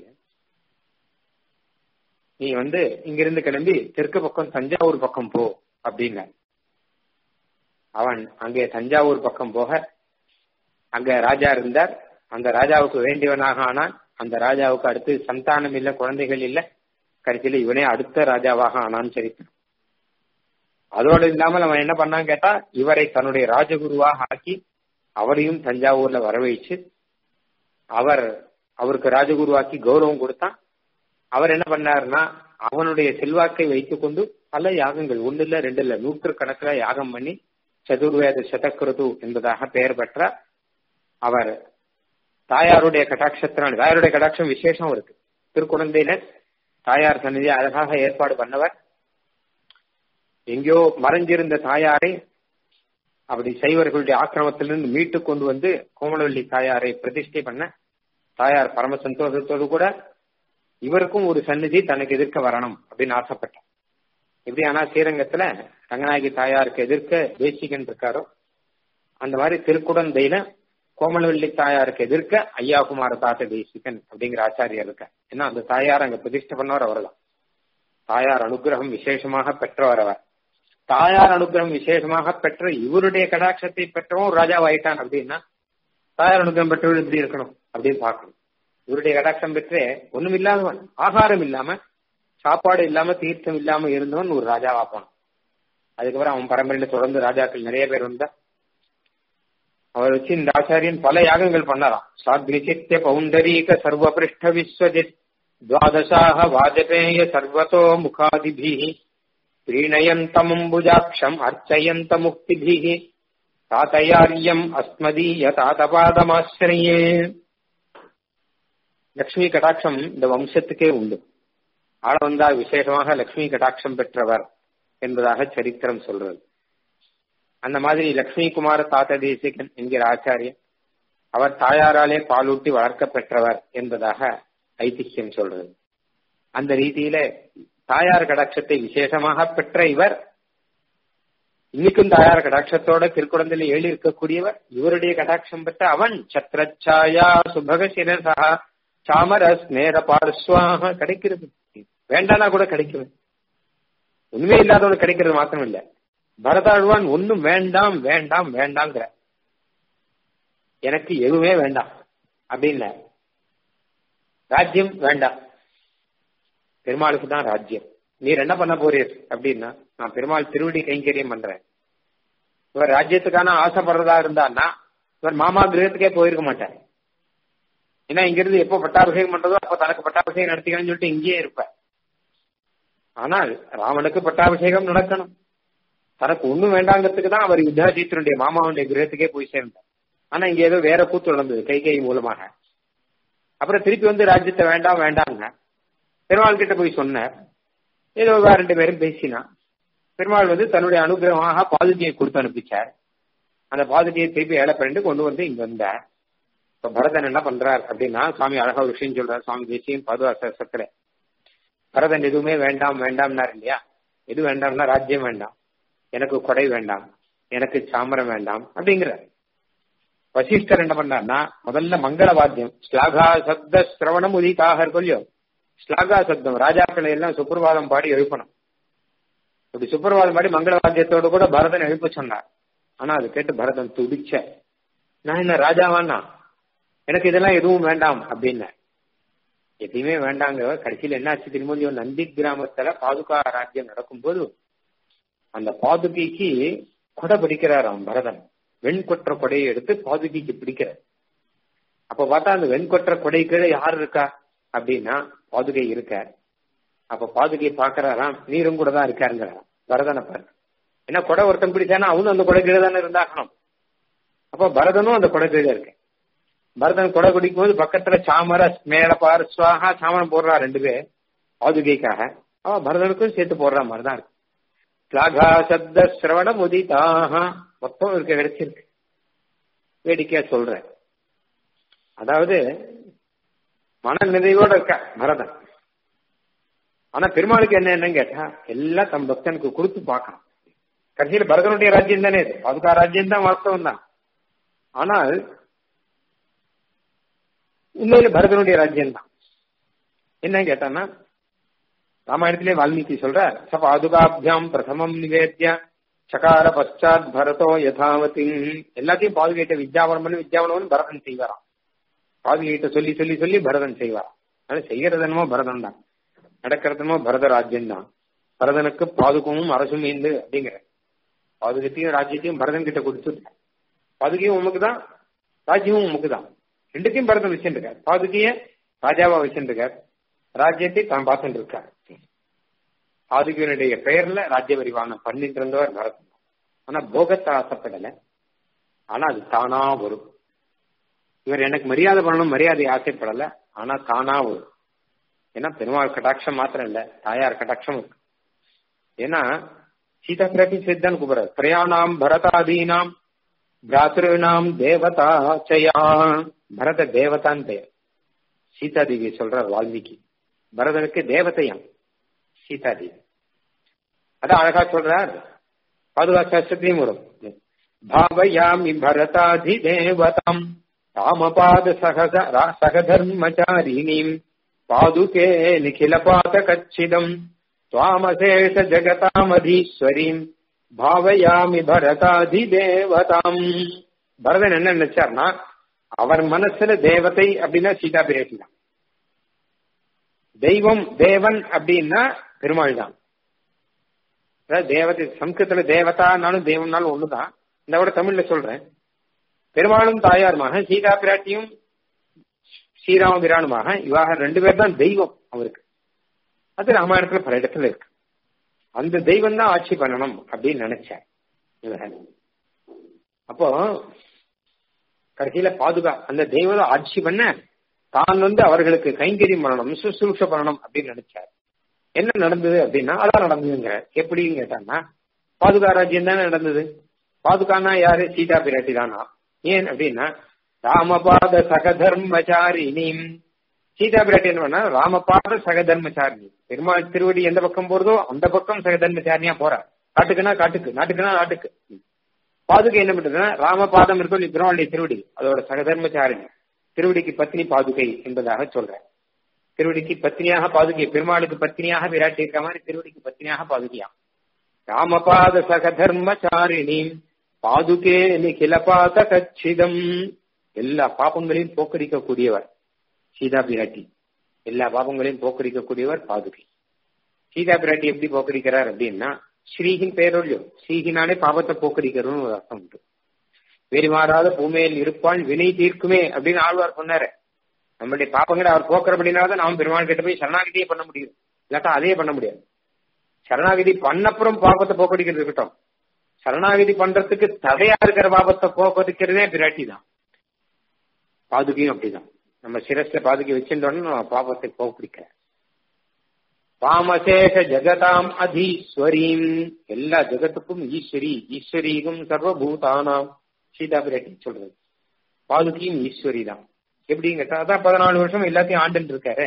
நீ வந்து இங்கிருந்து கிளம்பி தெற்கு பக்கம் தஞ்சாவூர் பக்கம் போ அப்படின்ன அவன் அங்கே தஞ்சாவூர் பக்கம் போக அங்க ராஜா இருந்தார் அந்த ராஜாவுக்கு வேண்டியவனாக ஆனான் அந்த ராஜாவுக்கு அடுத்து சந்தானம் இல்ல குழந்தைகள் இல்ல கடைசியில இவனே அடுத்த ராஜாவாக ஆனான்னு சரித்திரம் அதோடு இல்லாமல் அவன் என்ன பண்ணான்னு கேட்டா இவரை தன்னுடைய ராஜகுருவாக ஆக்கி அவரையும் தஞ்சாவூர்ல வரவழைச்சு அவர் அவருக்கு ராஜகுருவாக்கி கௌரவம் கொடுத்தான் அவர் என்ன பண்ணாருன்னா அவனுடைய செல்வாக்கை வைத்துக் கொண்டு பல யாகங்கள் ஒன்னு இல்ல ரெண்டு இல்ல நூற்று கணக்குல யாகம் பண்ணி சதுர்வேத சதக்கிருது என்பதாக பெயர் பெற்ற அவர் தாயாருடைய கடாட்சத்தினால் தாயாருடைய கடாட்சம் விசேஷம் இருக்கு திருக்குழந்தையினர் தாயார் சன்னிதி அழகாக ஏற்பாடு பண்ணவர் எங்கேயோ மறைஞ்சிருந்த தாயாரை அப்படி சைவர்களுடைய ஆக்கிரமத்திலிருந்து மீட்டு கொண்டு வந்து கோமலவல்லி தாயாரை பிரதிஷ்டை பண்ண தாயார் பரம சந்தோஷத்தோடு கூட இவருக்கும் ஒரு சந்நிதி தனக்கு எதிர்க்க வரணும் அப்படின்னு ஆசைப்பட்டார் எப்படி ஆனா ஸ்ரீரங்கத்துல ரங்கநாயகி தாயாருக்கு எதிர்க்க தேசிகன் இருக்காரோ அந்த மாதிரி திருக்குடந்தையில கோமலவல்லி தாயாருக்கு எதிர்க்க ஐயா குமார தாத்த தேசிகன் அப்படிங்கிற ஆச்சாரியர் இருக்க ஏன்னா அந்த தாயார் அங்க பிரதிஷ்டை பண்ணவர் அவர் தான் தாயார் அனுகிரகம் விசேஷமாக பெற்றவர் அவர் தாயார் அனுகிரகம் விசேஷமாக பெற்ற இவருடைய கடாட்சத்தை பெற்றவும் ராஜாவாயிட்டான் அப்படின்னா தாயார் அனுகிரகம் பெற்றவர் எப்படி இருக்கணும் அப்படின்னு பார்க்கணும் இவருடைய கடாட்சம் பெற்றே ஒண்ணும் இல்லாதவன் ஆகாரம் இல்லாம சாப்பாடு இல்லாம தீர்த்தம் இல்லாம இருந்தவன் ஒரு ராஜாவா போனான் அதுக்கப்புறம் அவன் பரம்பரையில தொடர்ந்து ராஜாக்கள் நிறைய பேர் வந்தா அவர் வச்சு இந்த ஆச்சாரியன் பல யாகங்கள் பண்ணலாம் சாத்விசித்ய பௌண்டரீக சர்வபிருஷ்ட விஸ்வஜித் துவாதசாக வாஜபேய சர்வதோ முகாதிபிः प्रीणयन्तमम्बुजाक्षम् अर्चयन्त मुक्तिभिः தாத்தையாரியம் அஸ்மதீய தாத்தபாதமாசிரியே லக்ஷ்மி கடாட்சம் இந்த வம்சத்துக்கே உண்டு ஆள வந்தால் விசேஷமாக லக்ஷ்மி கடாட்சம் பெற்றவர் என்பதாக சரித்திரம் சொல்றது அந்த மாதிரி லக்ஷ்மி குமார தாத்த தேசிகன் என்கிற ஆச்சாரியன் அவர் தாயாராலே பாலூட்டி வளர்க்க பெற்றவர் என்பதாக ஐதிஹ்யம் சொல்றது அந்த ரீதியில தாயார் கடாட்சத்தை விசேஷமாக பெற்ற இவர் இன்னைக்கும் தாயார் கடாட்சத்தோட திருக்குழந்தையில ஏழி இருக்கக்கூடியவர் இவருடைய கடாட்சம் பெற்ற அவன் சத்ரச்சாயா சுபக சிரசா சாமர ஸ்நேர பார்ஸ்வாக கிடைக்கிறது வேண்டானா கூட கிடைக்கிறது உண்மை இல்லாதவனுக்கு கிடைக்கிறது மாத்திரம் இல்ல பரதாழ்வான் ஒன்னும் வேண்டாம் வேண்டாம் வேண்டாங்கிற எனக்கு எதுவுமே வேண்டாம் அப்படின்ல ராஜ்யம் வேண்டாம் பெருமாளுக்கு தான் ராஜ்யம் நீர் என்ன பண்ண போறீர் அப்படின்னா நான் பெருமாள் திருவடி கைங்கரியம் பண்றேன் இவர் ராஜ்யத்துக்கான ஆசைப்படுறதா இருந்தான்னா இவர் மாமா கிரகத்துக்கே போயிருக்க மாட்டார் ஏன்னா இங்கிருந்து எப்போ பட்டாபிஷேகம் பண்றதோ அப்ப தனக்கு பட்டாபிஷேகம் நடத்திக்கணும்னு சொல்லிட்டு இங்கேயே இருப்ப ஆனால் ராமனுக்கு பட்டாபிஷேகம் நடக்கணும் தனக்கு ஒண்ணும் வேண்டாங்கிறதுக்கு தான் அவர் யுத்தாஜித்தனுடைய மாமாவுடைய கிரகத்துக்கே போய் சேர்ந்தார் ஆனா இங்க ஏதோ வேற கூத்து நடந்தது கை கை மூலமாக அப்புறம் திருப்பி வந்து ராஜ்யத்தை வேண்டாம் வேண்டாங்க பெருமாள் கிட்ட போய் சொன்னார் ஏதோ வேற ரெண்டு பேரும் பேசினா பெருமாள் வந்து தன்னுடைய அனுகிரகமாக பாதுகையை கொடுத்து அனுப்பிச்சார் அந்த பாதுகையை திருப்பி ஏழை பண்ணிட்டு கொண்டு வந்து இங்க வந்தார் இப்ப பரதன் என்ன பண்றார் அப்படின்னா சுவாமி அழகா ஒரு விஷயம் சொல்றார் சுவாமி தேசியம் பதுவாசத்துல பரதன் எதுவுமே வேண்டாம் வேண்டாம்னார் இல்லையா எது வேண்டாம்னா ராஜ்யம் வேண்டாம் எனக்கு கொடை வேண்டாம் எனக்கு சாமரம் வேண்டாம் அப்படிங்கிறார் வசிஷ்டர் என்ன பண்ணார்னா முதல்ல மங்கள வாத்தியம் ஸ்லாகா சப்த சிரவணம் உதிதாக கொல்லியோ ஸ்லாகா சப்தம் ராஜாக்களை எல்லாம் சுப்பிரவாதம் பாடி எழுப்பணும் இப்படி சுப்பிரவாதம் பாடி மங்கள வாத்தியத்தோடு கூட பரதன் எழுப்ப சொன்னார் ஆனா அது கேட்டு பரதன் துடிச்ச நான் என்ன ராஜாவானா எனக்கு இதெல்லாம் எதுவும் வேண்டாம் அப்படின்னு எதையுமே வேண்டாங்க கடைசியில் என்ன ஆச்சு திருமதியோ நந்தி கிராமத்துல பாதுகா ராஜ்யம் நடக்கும்போது அந்த பாதுகைக்கு கொடை பிடிக்கிறாராம் பரதன் வெண்கொற்ற கொடையை எடுத்து பாதுகைக்கு பிடிக்கிறார் அப்ப பார்த்தா அந்த வெண்கொற்ற கொடை கீழே யார் இருக்கா அப்படின்னா பாதுகை இருக்க அப்ப பாதுகையை பாக்குறாராம் நீரும் கூட தான் இருக்காருங்கிறாராம் பரதனை பாரு ஏன்னா கொடை ஒருத்தன் பிடிச்சானா அவனும் அந்த கொடை கீழே தானே இருந்தாகணும் அப்ப பரதனும் அந்த கொடை கீழே இருக்கு பரதன் கொடை குடிக்கும் போது பக்கத்துல சாமர மேல பாரு சுவாகா சாமரம் போடுறா ரெண்டு பேர் பாதுகைக்காக அவ பரதனுக்கும் சேர்த்து போடுற மாதிரி தான் இருக்கு ஸ்லாகா சப்த சிரவணம் உதிதாக மொத்தம் இருக்க கிடைச்சிருக்கு வேடிக்கையா சொல்றேன் அதாவது மன நிறைவோட இருக்க பரதன் ஆனா பெருமாளுக்கு என்ன என்னன்னு கேட்டா எல்லாம் தம் பக்தனுக்கு கொடுத்து பார்க்கணும் கடைசியில் பரதனுடைய ராஜ்யம் தானே இது பாதுகா ராஜ்யம் தான் வாஸ்தவம் தான் ஆனால் உண்மையில பரதனுடைய ராஜ்யம் தான் என்ன கேட்டான்னா ராமாயணத்திலே வால்மீகி சொல்ற ச பாதுகாபியாம் பிரதமம் நிவேத்திய சகார பச்சாத் பரதோ யதாவதி எல்லாத்தையும் பாதுகைட்ட வித்யாபனம் பண்ணி வித்யாபனம் பரதன் செய்வாராம் பாதுகைட்ட சொல்லி சொல்லி சொல்லி பரதன் செய்வாராம் அதனால செய்யறது என்னமோ பரதன் தான் நடக்கிறது என்னமோ பரத ராஜ்யம் தான் பரதனுக்கு பாதுகமும் அரசும் ஈந்து அப்படிங்கிற பாதுகத்தையும் ராஜ்யத்தையும் பரதன் கிட்ட கொடுத்து பாதுகையும் உமக்கு தான் ராஜ்யமும் உமக்கு தான் ரெண்டுத்தையும் பரதன் வச்சுருக்கார் பாதுகைய ராஜாவா வச்சுருக்கார் ராஜ்யத்தை தான் பார்த்துட்டு இருக்கார் பாதுகையினுடைய பெயர்ல ராஜ்ய பரிவானம் பண்ணிட்டு இருந்தவர் பரதன் ஆனா போகத்தை ஆசைப்படல ஆனா அது தானா வரும் இவர் எனக்கு மரியாதை பண்ணணும் மரியாதை ஆசைப்படல ஆனா தானா வரும் ஏன்னா பெருமாள் கட்டாட்சம் மாத்திரம் இல்ல தாயார் கட்டாட்சம் இருக்கு ஏன்னா சீதா பிராட்டி சித்தன் கூப்பிடுறார் பிரயாணாம் பரதாதீனாம் பிராத்திருநாம் தேவதா சயா பரத தேவதான் பெயர் சீதா தேவி சொல்றார் வால்மீகி பரதனுக்கு தேவதையாம் சீதா தேவி அதான் அழகா சொல்றார் பாதுகா சாஸ்திரத்தையும் வரும் பாவயாமி பரதாதி தேவதாம் ராமபாத சகத சகதர்மச்சாரிணீம் பாதுகே நிகில பாத கச்சிதம் துவாமசேஷ ஜெகதாமதீஸ்வரீம் பாவயாமி பரதாதி தேவதாம் பரதன் என்ன நினைச்சார்னா அவர் மனசுல தேவதை அப்படின்னா சீதா பிராட்டி தான் தெய்வம் தேவன் அப்படின்னா பெருமாள் தான் தேவதை சம்ஸ்கிருத்துல தேவதானாலும் தெய்வம்னாலும் ஒண்ணுதான் இந்த விட தமிழ்ல சொல்றேன் பெருமாளும் தாயாருமாக சீதா பிராட்டியும் ஸ்ரீராம பிரானுமாக இவாக ரெண்டு பேர் தான் தெய்வம் அவருக்கு அது ராமாயணத்துல பல இடத்துல இருக்கு அந்த தெய்வம் தான் ஆட்சி பண்ணணும் அப்படின்னு நினைச்சார் அப்போ கடைசியில பாதுகா அந்த தெய்வம் ஆட்சி பண்ண தான் வந்து அவர்களுக்கு கைங்கரியம் பண்ணணும் சுசுரூஷ பண்ணணும் அப்படின்னு நினைச்சார் என்ன நடந்தது அப்படின்னா அதான் நடந்ததுங்க எப்படின்னு கேட்டாங்கன்னா பாதுகா ராஜ்யம் தானே நடந்தது பாதுகானா யாரு சீதா பிராட்டி தானா ஏன் அப்படின்னா ராமபாத சகதர்மச்சாரினி சீதா பிராட்டி என்ன பண்ணா ராமபாத சகதர்மச்சாரினி பெருமாள் திருவடி எந்த பக்கம் போறதோ அந்த பக்கம் சகதர்மச்சாரினியா போறா காட்டுக்குன்னா காட்டுக்கு நாட்டுக்குன்னா நாட்டுக்கு பாதுகை என்ன பண்றதுன்னா ராமபாதம் இருக்கும் பெருமாளுடைய திருவடி அதோட சகதர்மச்சாரினி திருவடிக்கு பத்னி பாதுகை என்பதாக சொல்றேன் திருவடிக்கு பத்னியாக பாதுகை பெருமாளுக்கு பத்னியாக விராட்டி இருக்க மாதிரி திருவடிக்கு பத்னியாக பாதுகையா ராமபாத சகதர்மச்சாரிணி பாதுகே நிகில பாத கச்சிதம் எல்லா பாபங்களையும் போக்கடிக்கக்கூடியவர் சீதா பிராட்டி எல்லா பாபங்களையும் போக்கடிக்கக்கூடியவர் பாதுகை சீதா பிராட்டி எப்படி போக்கடிக்கிறார் அப்படின்னா ஸ்ரீகின் பெயரொழியோ ஸ்ரீகினாலே பாபத்தை போக்கடிக்கிறோம்னு ஒரு அர்த்தம் உண்டு வெறிமாறாத பூமையில் இருப்பாள் வினை தீர்க்குமே அப்படின்னு ஆழ்வார் சொன்னாரு நம்மளுடைய பாப்பங்களை அவர் போக்குறபடினால்தான் நாம் பெருமாள் கிட்ட போய் சரணாகிதியே பண்ண முடியும் இல்லாட்டா அதே பண்ண முடியாது சரணாகிதி பண்ணப்புறம் பாபத்தை போக்கடிக்கிறது இருக்கட்டும் சரணாகிதி பண்றதுக்கு தடையா இருக்கிற பாபத்தை போக்கடிக்கிறதே பிராட்டி தான் பாதுகையும் அப்படிதான் நம்ம சிரஸ்ல பாதுகை வச்சிருந்தோம்னா நம்ம பாபத்தை போக பிடிக்க வாமசேஷ ஜெகதாம் அதீஸ்வரீம் எல்லா ஜெகத்துக்கும் ஈஸ்வரி ஈஸ்வரீகும் சர்வபூதானாம் சீதா பிராட்டி சொல்றது பாதுகியும் ஈஸ்வரி தான் எப்படின்னு கேட்டா அதான் பதினாலு வருஷம் எல்லாத்தையும் ஆண்டுட்டு இருக்காரு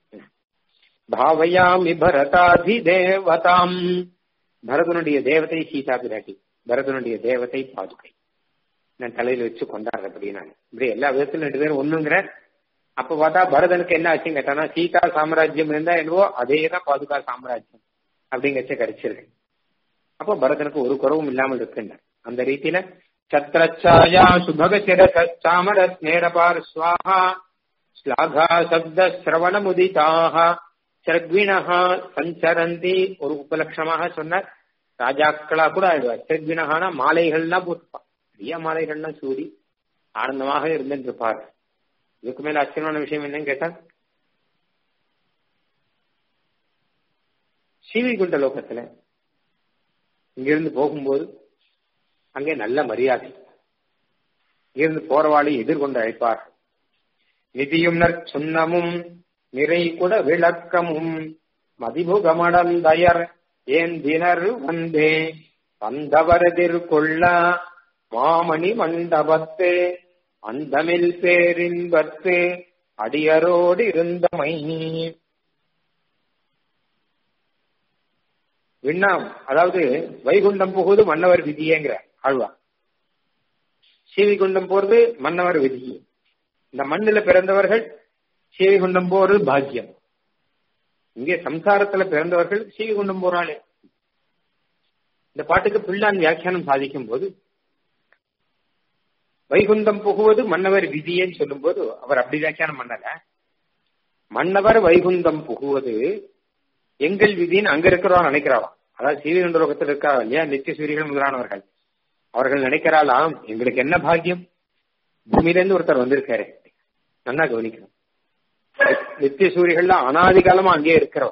பாவயாமி பரதாதி தேவதாம் பரதனுடைய தேவதை சீதா பிராட்டி பரதனுடைய தேவதை பாதுகை நான் தலையில வச்சு கொண்டாடுறபடி நான் இப்படி எல்லா விதத்திலும் ரெண்டு பேரும் ஒண்ணுங்கிற அப்ப பார்த்தா பரதனுக்கு என்ன ஆச்சுன்னு கேட்டானா சீதா சாம்ராஜ்யம் இருந்தா என்னவோ அதே தான் பாதுகா சாம்ராஜ்யம் அப்படிங்கச்ச கிடைச்சிருக்கு அப்போ பரதனுக்கு ஒரு குறவும் இல்லாமல் இருக்குங்க அந்த ரீதியில சத்ரச்சாயா சுபக சிரசாமர ஸ்நேரபார் சுவாஹா ஸ்லாகா சப்த சிரவண முதிதாக சிரக்வினஹா சஞ்சரந்தி ஒரு உபலட்சமாக சொன்னார் ராஜாக்களா கூட ஆயிடுவார் சிரக்வினஹானா மாலைகள்லாம் போட்டுப்பான் பெரிய மாலைகள்லாம் சூடி ஆனந்தமாக இருந்துட்டு இருப்பார் இதுக்கு மேல ஆச்சரியமான விஷயம் என்னன்னு கேட்டா ஸ்ரீவைகுண்ட லோகத்துல இங்கிருந்து போகும்போது அங்கே நல்ல மரியாதை இங்கிருந்து போறவாளை எதிர்கொண்டு அழைப்பார் நிதியும் நற்சுன்னமும் நிறை கூட விளக்கமும் மதிமுகமடந்தயர் ஏன் தினர் வந்தே வந்தவர் எதிர்கொள்ள மாமணி மண்டபத்து அந்தமில் பேரின்பத்து அடியரோடு இருந்தமை விண்ணாம் அதாவது வைகுண்டம் புகுது மன்னவர் விதியேங்கிற ஆழ்வா சீவிகுண்டம் போறது மன்னவர் விதி இந்த மண்ணில பிறந்தவர்கள் சீவிகுண்டம் போறது பாக்கியம் இங்கே சம்சாரத்துல பிறந்தவர்கள் சீவிகுண்டம் போறாளே இந்த பாட்டுக்கு பிள்ளான் வியாக்கியானம் சாதிக்கும் போது வைகுந்தம் புகுவது மன்னவர் விதியேன்னு சொல்லும் போது அவர் அப்படி வியாக்கியானம் பண்ணல மன்னவர் வைகுந்தம் புகுவது எங்கள் விதின்னு அங்க இருக்கிறவங்க நினைக்கிறாளாம் அதாவது சீவிகுண்ட லோகத்தில் இருக்கா இல்லையா நித்திய சூரியர்கள் முதலானவர்கள் அவர்கள் நினைக்கிறாளாம் எங்களுக்கு என்ன பாக்கியம் பூமியிலேருந்து ஒருத்தர் வந்திருக்காரு நல்லா கவனிக்கணும் நித்திய சூரியர்கள்லாம் அனாதி காலமா அங்கே இருக்கிறோம்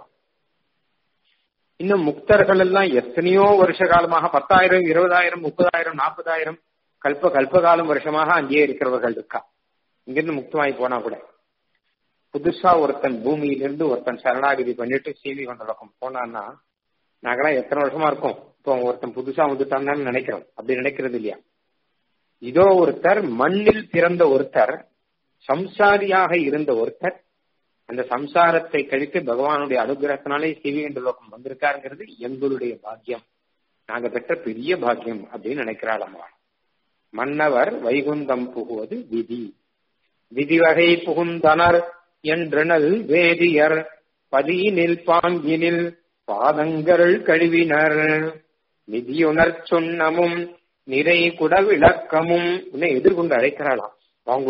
இன்னும் முக்தர்கள் எல்லாம் எத்தனையோ வருஷ காலமாக பத்தாயிரம் இருபதாயிரம் முப்பதாயிரம் நாற்பதாயிரம் கல்ப கல்பகாலம் வருஷமாக அங்கேயே இருக்கிறவர்கள் இருக்கா இங்கிருந்து முக்தமாகி போனா கூட புதுசா ஒருத்தன் பூமியிலிருந்து ஒருத்தன் சரணாகிதி பண்ணிட்டு சீவி கொண்ட லோகம் போனான்னா நாங்களாம் எத்தனை வருஷமா இருக்கோம் இப்போ ஒருத்தன் புதுசா வந்துட்டான்னு நினைக்கிறோம் அப்படி நினைக்கிறது இல்லையா இதோ ஒருத்தர் மண்ணில் பிறந்த ஒருத்தர் சம்சாரியாக இருந்த ஒருத்தர் அந்த சம்சாரத்தை கழித்து பகவானுடைய அனுகிரகத்தினாலே சிவிகண்ட லோகம் வந்திருக்காருங்கிறது எங்களுடைய பாக்கியம் நாங்க பெற்ற பெரிய பாக்கியம் அப்படின்னு நினைக்கிறாள் அம்மா மன்னவர் வைகுந்தம் புகுவது விதி விதிவகை புகுந்தனர் என்றனல் வேதியர் பதியினில் பாங்கினில் பாதங்கள் கழுவினர் நிதியுணர் சொன்னமும் நிறை குட விளக்கமும் உன்னை எதிர்கொண்டு அழைக்கிறாளாம் வாங்கோ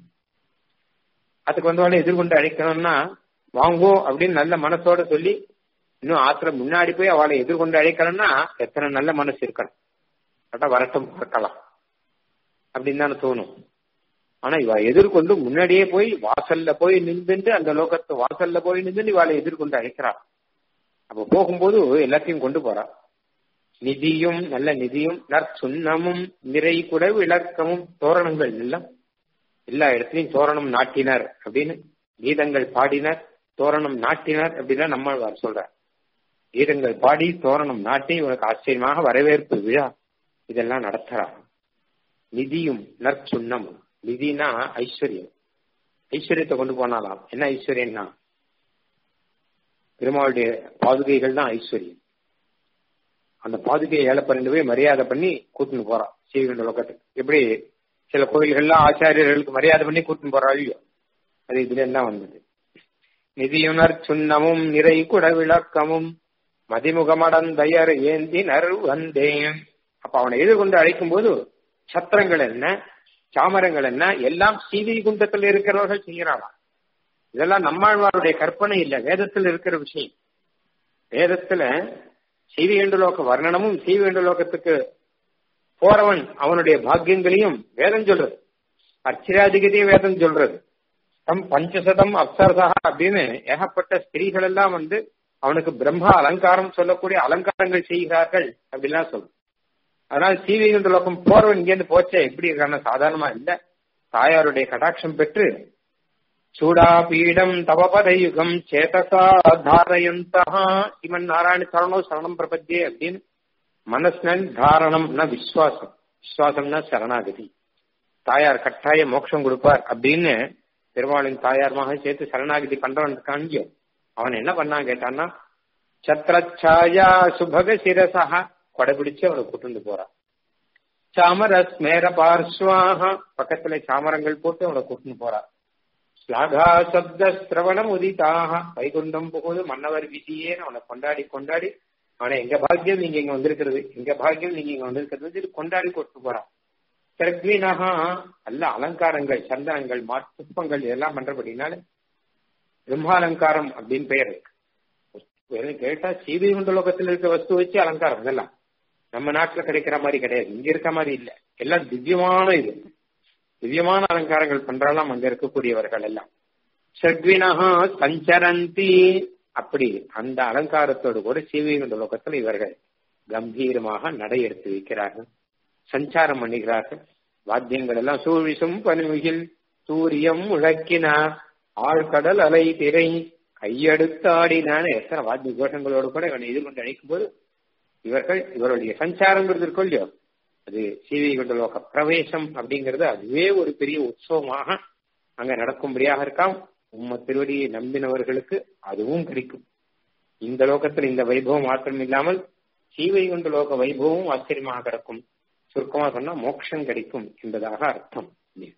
அதுக்கு வந்தவொடனே எதிர்கொண்டு அழைக்கணும்னா வாங்கோ அப்படின்னு நல்ல மனசோட சொல்லி இன்னும் ஆத்திர முன்னாடி போய் அவளை எதிர்கொண்டு அழைக்கணும்னா எத்தனை நல்ல மனசு இருக்கணும் கரெக்டா வரட்டும் பார்க்கலாம் அப்படின்னு தானே தோணும் ஆனா இவ எதிர்கொண்டு முன்னாடியே போய் வாசல்ல போய் நின்றுட்டு அந்த லோகத்து வாசல்ல போய் நின்று இவாளை எதிர்கொண்டு அழைக்கிறாள் அப்ப போகும்போது எல்லாத்தையும் கொண்டு போறா நிதியும் நல்ல நிதியும் நற்சுண்ணமும் நிறை கூட விளக்கமும் தோரணங்கள் எல்லாம் எல்லா இடத்துலயும் தோரணம் நாட்டினர் அப்படின்னு கீதங்கள் பாடினர் தோரணம் நாட்டினர் அப்படின்னா நம்மாழ்வார் சொல்றார் கீதங்கள் பாடி தோரணம் நாட்டி உனக்கு ஆச்சரியமாக வரவேற்பு விழா இதெல்லாம் நடத்துறா நிதியும் நற்சுண்ணமும் நிதினா ஐஸ்வர்யம் ஐஸ்வர்யத்தை கொண்டு போனாலாம் என்ன ஐஸ்வர்யம்னா பெருமாளுடைய பாதுகைகள் தான் ஐஸ்வர்யம் அந்த பாதுகையை ஏழை பண்ணிட்டு போய் மரியாதை பண்ணி கூட்டுன்னு போறான் சீவிகண்ட லோகத்துக்கு எப்படி சில கோயில்கள்லாம் ஆச்சாரியர்களுக்கு மரியாதை பண்ணி கூட்டின்னு போறா இல்லையோ அது இதுல தான் வந்தது நிதியுணர் சுண்ணமும் நிறை குட விளக்கமும் மதிமுகமடந்தயர் ஏந்தினர் வந்தேன் அப்ப அவனை எதிர்கொண்டு அழைக்கும் போது சத்திரங்கள் என்ன சாமரங்கள் என்ன எல்லாம் சீவி குண்டத்தில் இருக்கிறவர்கள் செய்யறாளாம் இதெல்லாம் நம்மாழ்வாருடைய கற்பனை இல்ல வேதத்தில் இருக்கிற விஷயம் வேதத்துல சீவிகண்டலோக வர்ணனமும் சீவிகண்டலோகத்துக்கு போறவன் அவனுடைய பாக்கியங்களையும் வேதம் சொல்றது அர்ச்சிராதிகதையும் வேதம் சொல்றது தம் பஞ்சசதம் அப்சரதா அப்படின்னு ஏகப்பட்ட ஸ்திரீகள் எல்லாம் வந்து அவனுக்கு பிரம்மா அலங்காரம் சொல்லக்கூடிய அலங்காரங்கள் செய்கிறார்கள் அப்படிலாம் சொல்லும் அதனால சீவிகண்ட லோகம் போறவன் இங்கேருந்து போச்சே எப்படி இருக்கான சாதாரணமா இல்ல தாயாருடைய கடாட்சம் பெற்று சூடாபீடம் தவபதயுகம் சேதசா தாரயந்தா இவன் நாராயண சரணோ சரணம் பிரபத்தியே அப்படின்னு மனசுனன் தாரணம்னா விஸ்வாசம் விஸ்வாசம்னா சரணாகதி தாயார் கட்டாய மோட்சம் கொடுப்பார் அப்படின்னு பெருமாளின் தாயார்மாக சேர்த்து சரணாகதி பண்றவன் காணியோ அவன் என்ன பண்ணான் கேட்டான்னா சத்ரச்சாயா சுபக சிரசா கொடைபிடிச்சு அவனை கூட்டு போறான் சாமர ஸ்மேர பார்ஸ்வாக பக்கத்துல சாமரங்கள் போட்டு அவனை கூட்டு போறான் ஸ்லாகா சப்த சிரவணம் உதிதாக வைகுண்டம் புகுது மன்னவர் விதியேன்னு அவனை கொண்டாடி கொண்டாடி அவனை எங்க பாக்கியம் நீங்க இங்க வந்திருக்கிறது எங்க பாக்கியம் நீங்க இங்க வந்திருக்கிறது கொண்டாடி கொண்டு போறான் சர்க்வீனகா நல்ல அலங்காரங்கள் சந்தனங்கள் புஷ்பங்கள் இதெல்லாம் பண்றபடினால பிரம்மாலங்காரம் அப்படின்னு பெயர் இருக்கு கேட்டா சீதை லோகத்தில் இருக்க வஸ்து வச்சு அலங்காரம் இதெல்லாம் நம்ம நாட்டுல கிடைக்கிற மாதிரி கிடையாது இங்க இருக்க மாதிரி இல்ல எல்லாம் திவ்யமான இது திவ்யமான அலங்காரங்கள் பண்றாலாம் அங்க இருக்கக்கூடியவர்கள் எல்லாம் சர்க்வினகா சஞ்சரந்தி அப்படி அந்த அலங்காரத்தோடு கூட சீவைகுண்ட லோகத்தில் இவர்கள் கம்பீரமாக நடை எடுத்து வைக்கிறார்கள் சஞ்சாரம் பண்ணுகிறார்கள் வாத்தியங்கள் எல்லாம் சூழிசும் பனுகில் சூரியம் முழக்கினார் ஆழ்கடல் அலை திரை கையெடுத்தாடினான்னு எத்தனை வாத்திய கோஷங்களோடு கூட இவனை எதிர்கொண்டு அழைக்கும் போது இவர்கள் இவருடைய சஞ்சாரங்கிறது இருக்கும் இல்லையோ அது சீவைகுண்ட லோக பிரவேசம் அப்படிங்கிறது அதுவே ஒரு பெரிய உற்சவமாக அங்க நடக்கும்படியாக இருக்காம் உம்ம திருவடியை நம்பினவர்களுக்கு அதுவும் கிடைக்கும் இந்த லோகத்தில் இந்த வைபவம் மாத்திரம் இல்லாமல் சீவைகுண்ட லோக வைபவம் ஆச்சரியமாக கிடக்கும் சுருக்கமா சொன்னா மோட்சம் கிடைக்கும் என்பதாக அர்த்தம்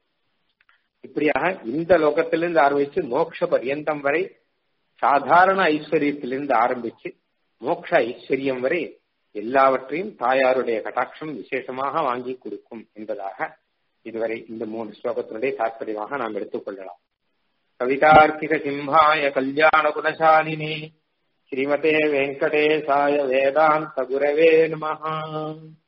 இப்படியாக இந்த லோகத்திலிருந்து ஆரம்பிச்சு மோட்ச பரியந்தம் வரை சாதாரண ஐஸ்வர்யத்திலிருந்து ஆரம்பிச்சு மோட்ச ஐஸ்வர்யம் வரை எல்லாவற்றையும் தாயாருடைய கட்டாட்சம் விசேஷமாக வாங்கி கொடுக்கும் என்பதாக இதுவரை இந்த மூணு ஸ்லோகத்தினுடைய தாற்பயமாக நாம் எடுத்துக்கொள்ளலாம் கவிதார்க்கிக சிம்ஹாய கல்யாண குணசாலினி ஸ்ரீமதே வெங்கடேசாய வேதாந்த குரவே நமஹா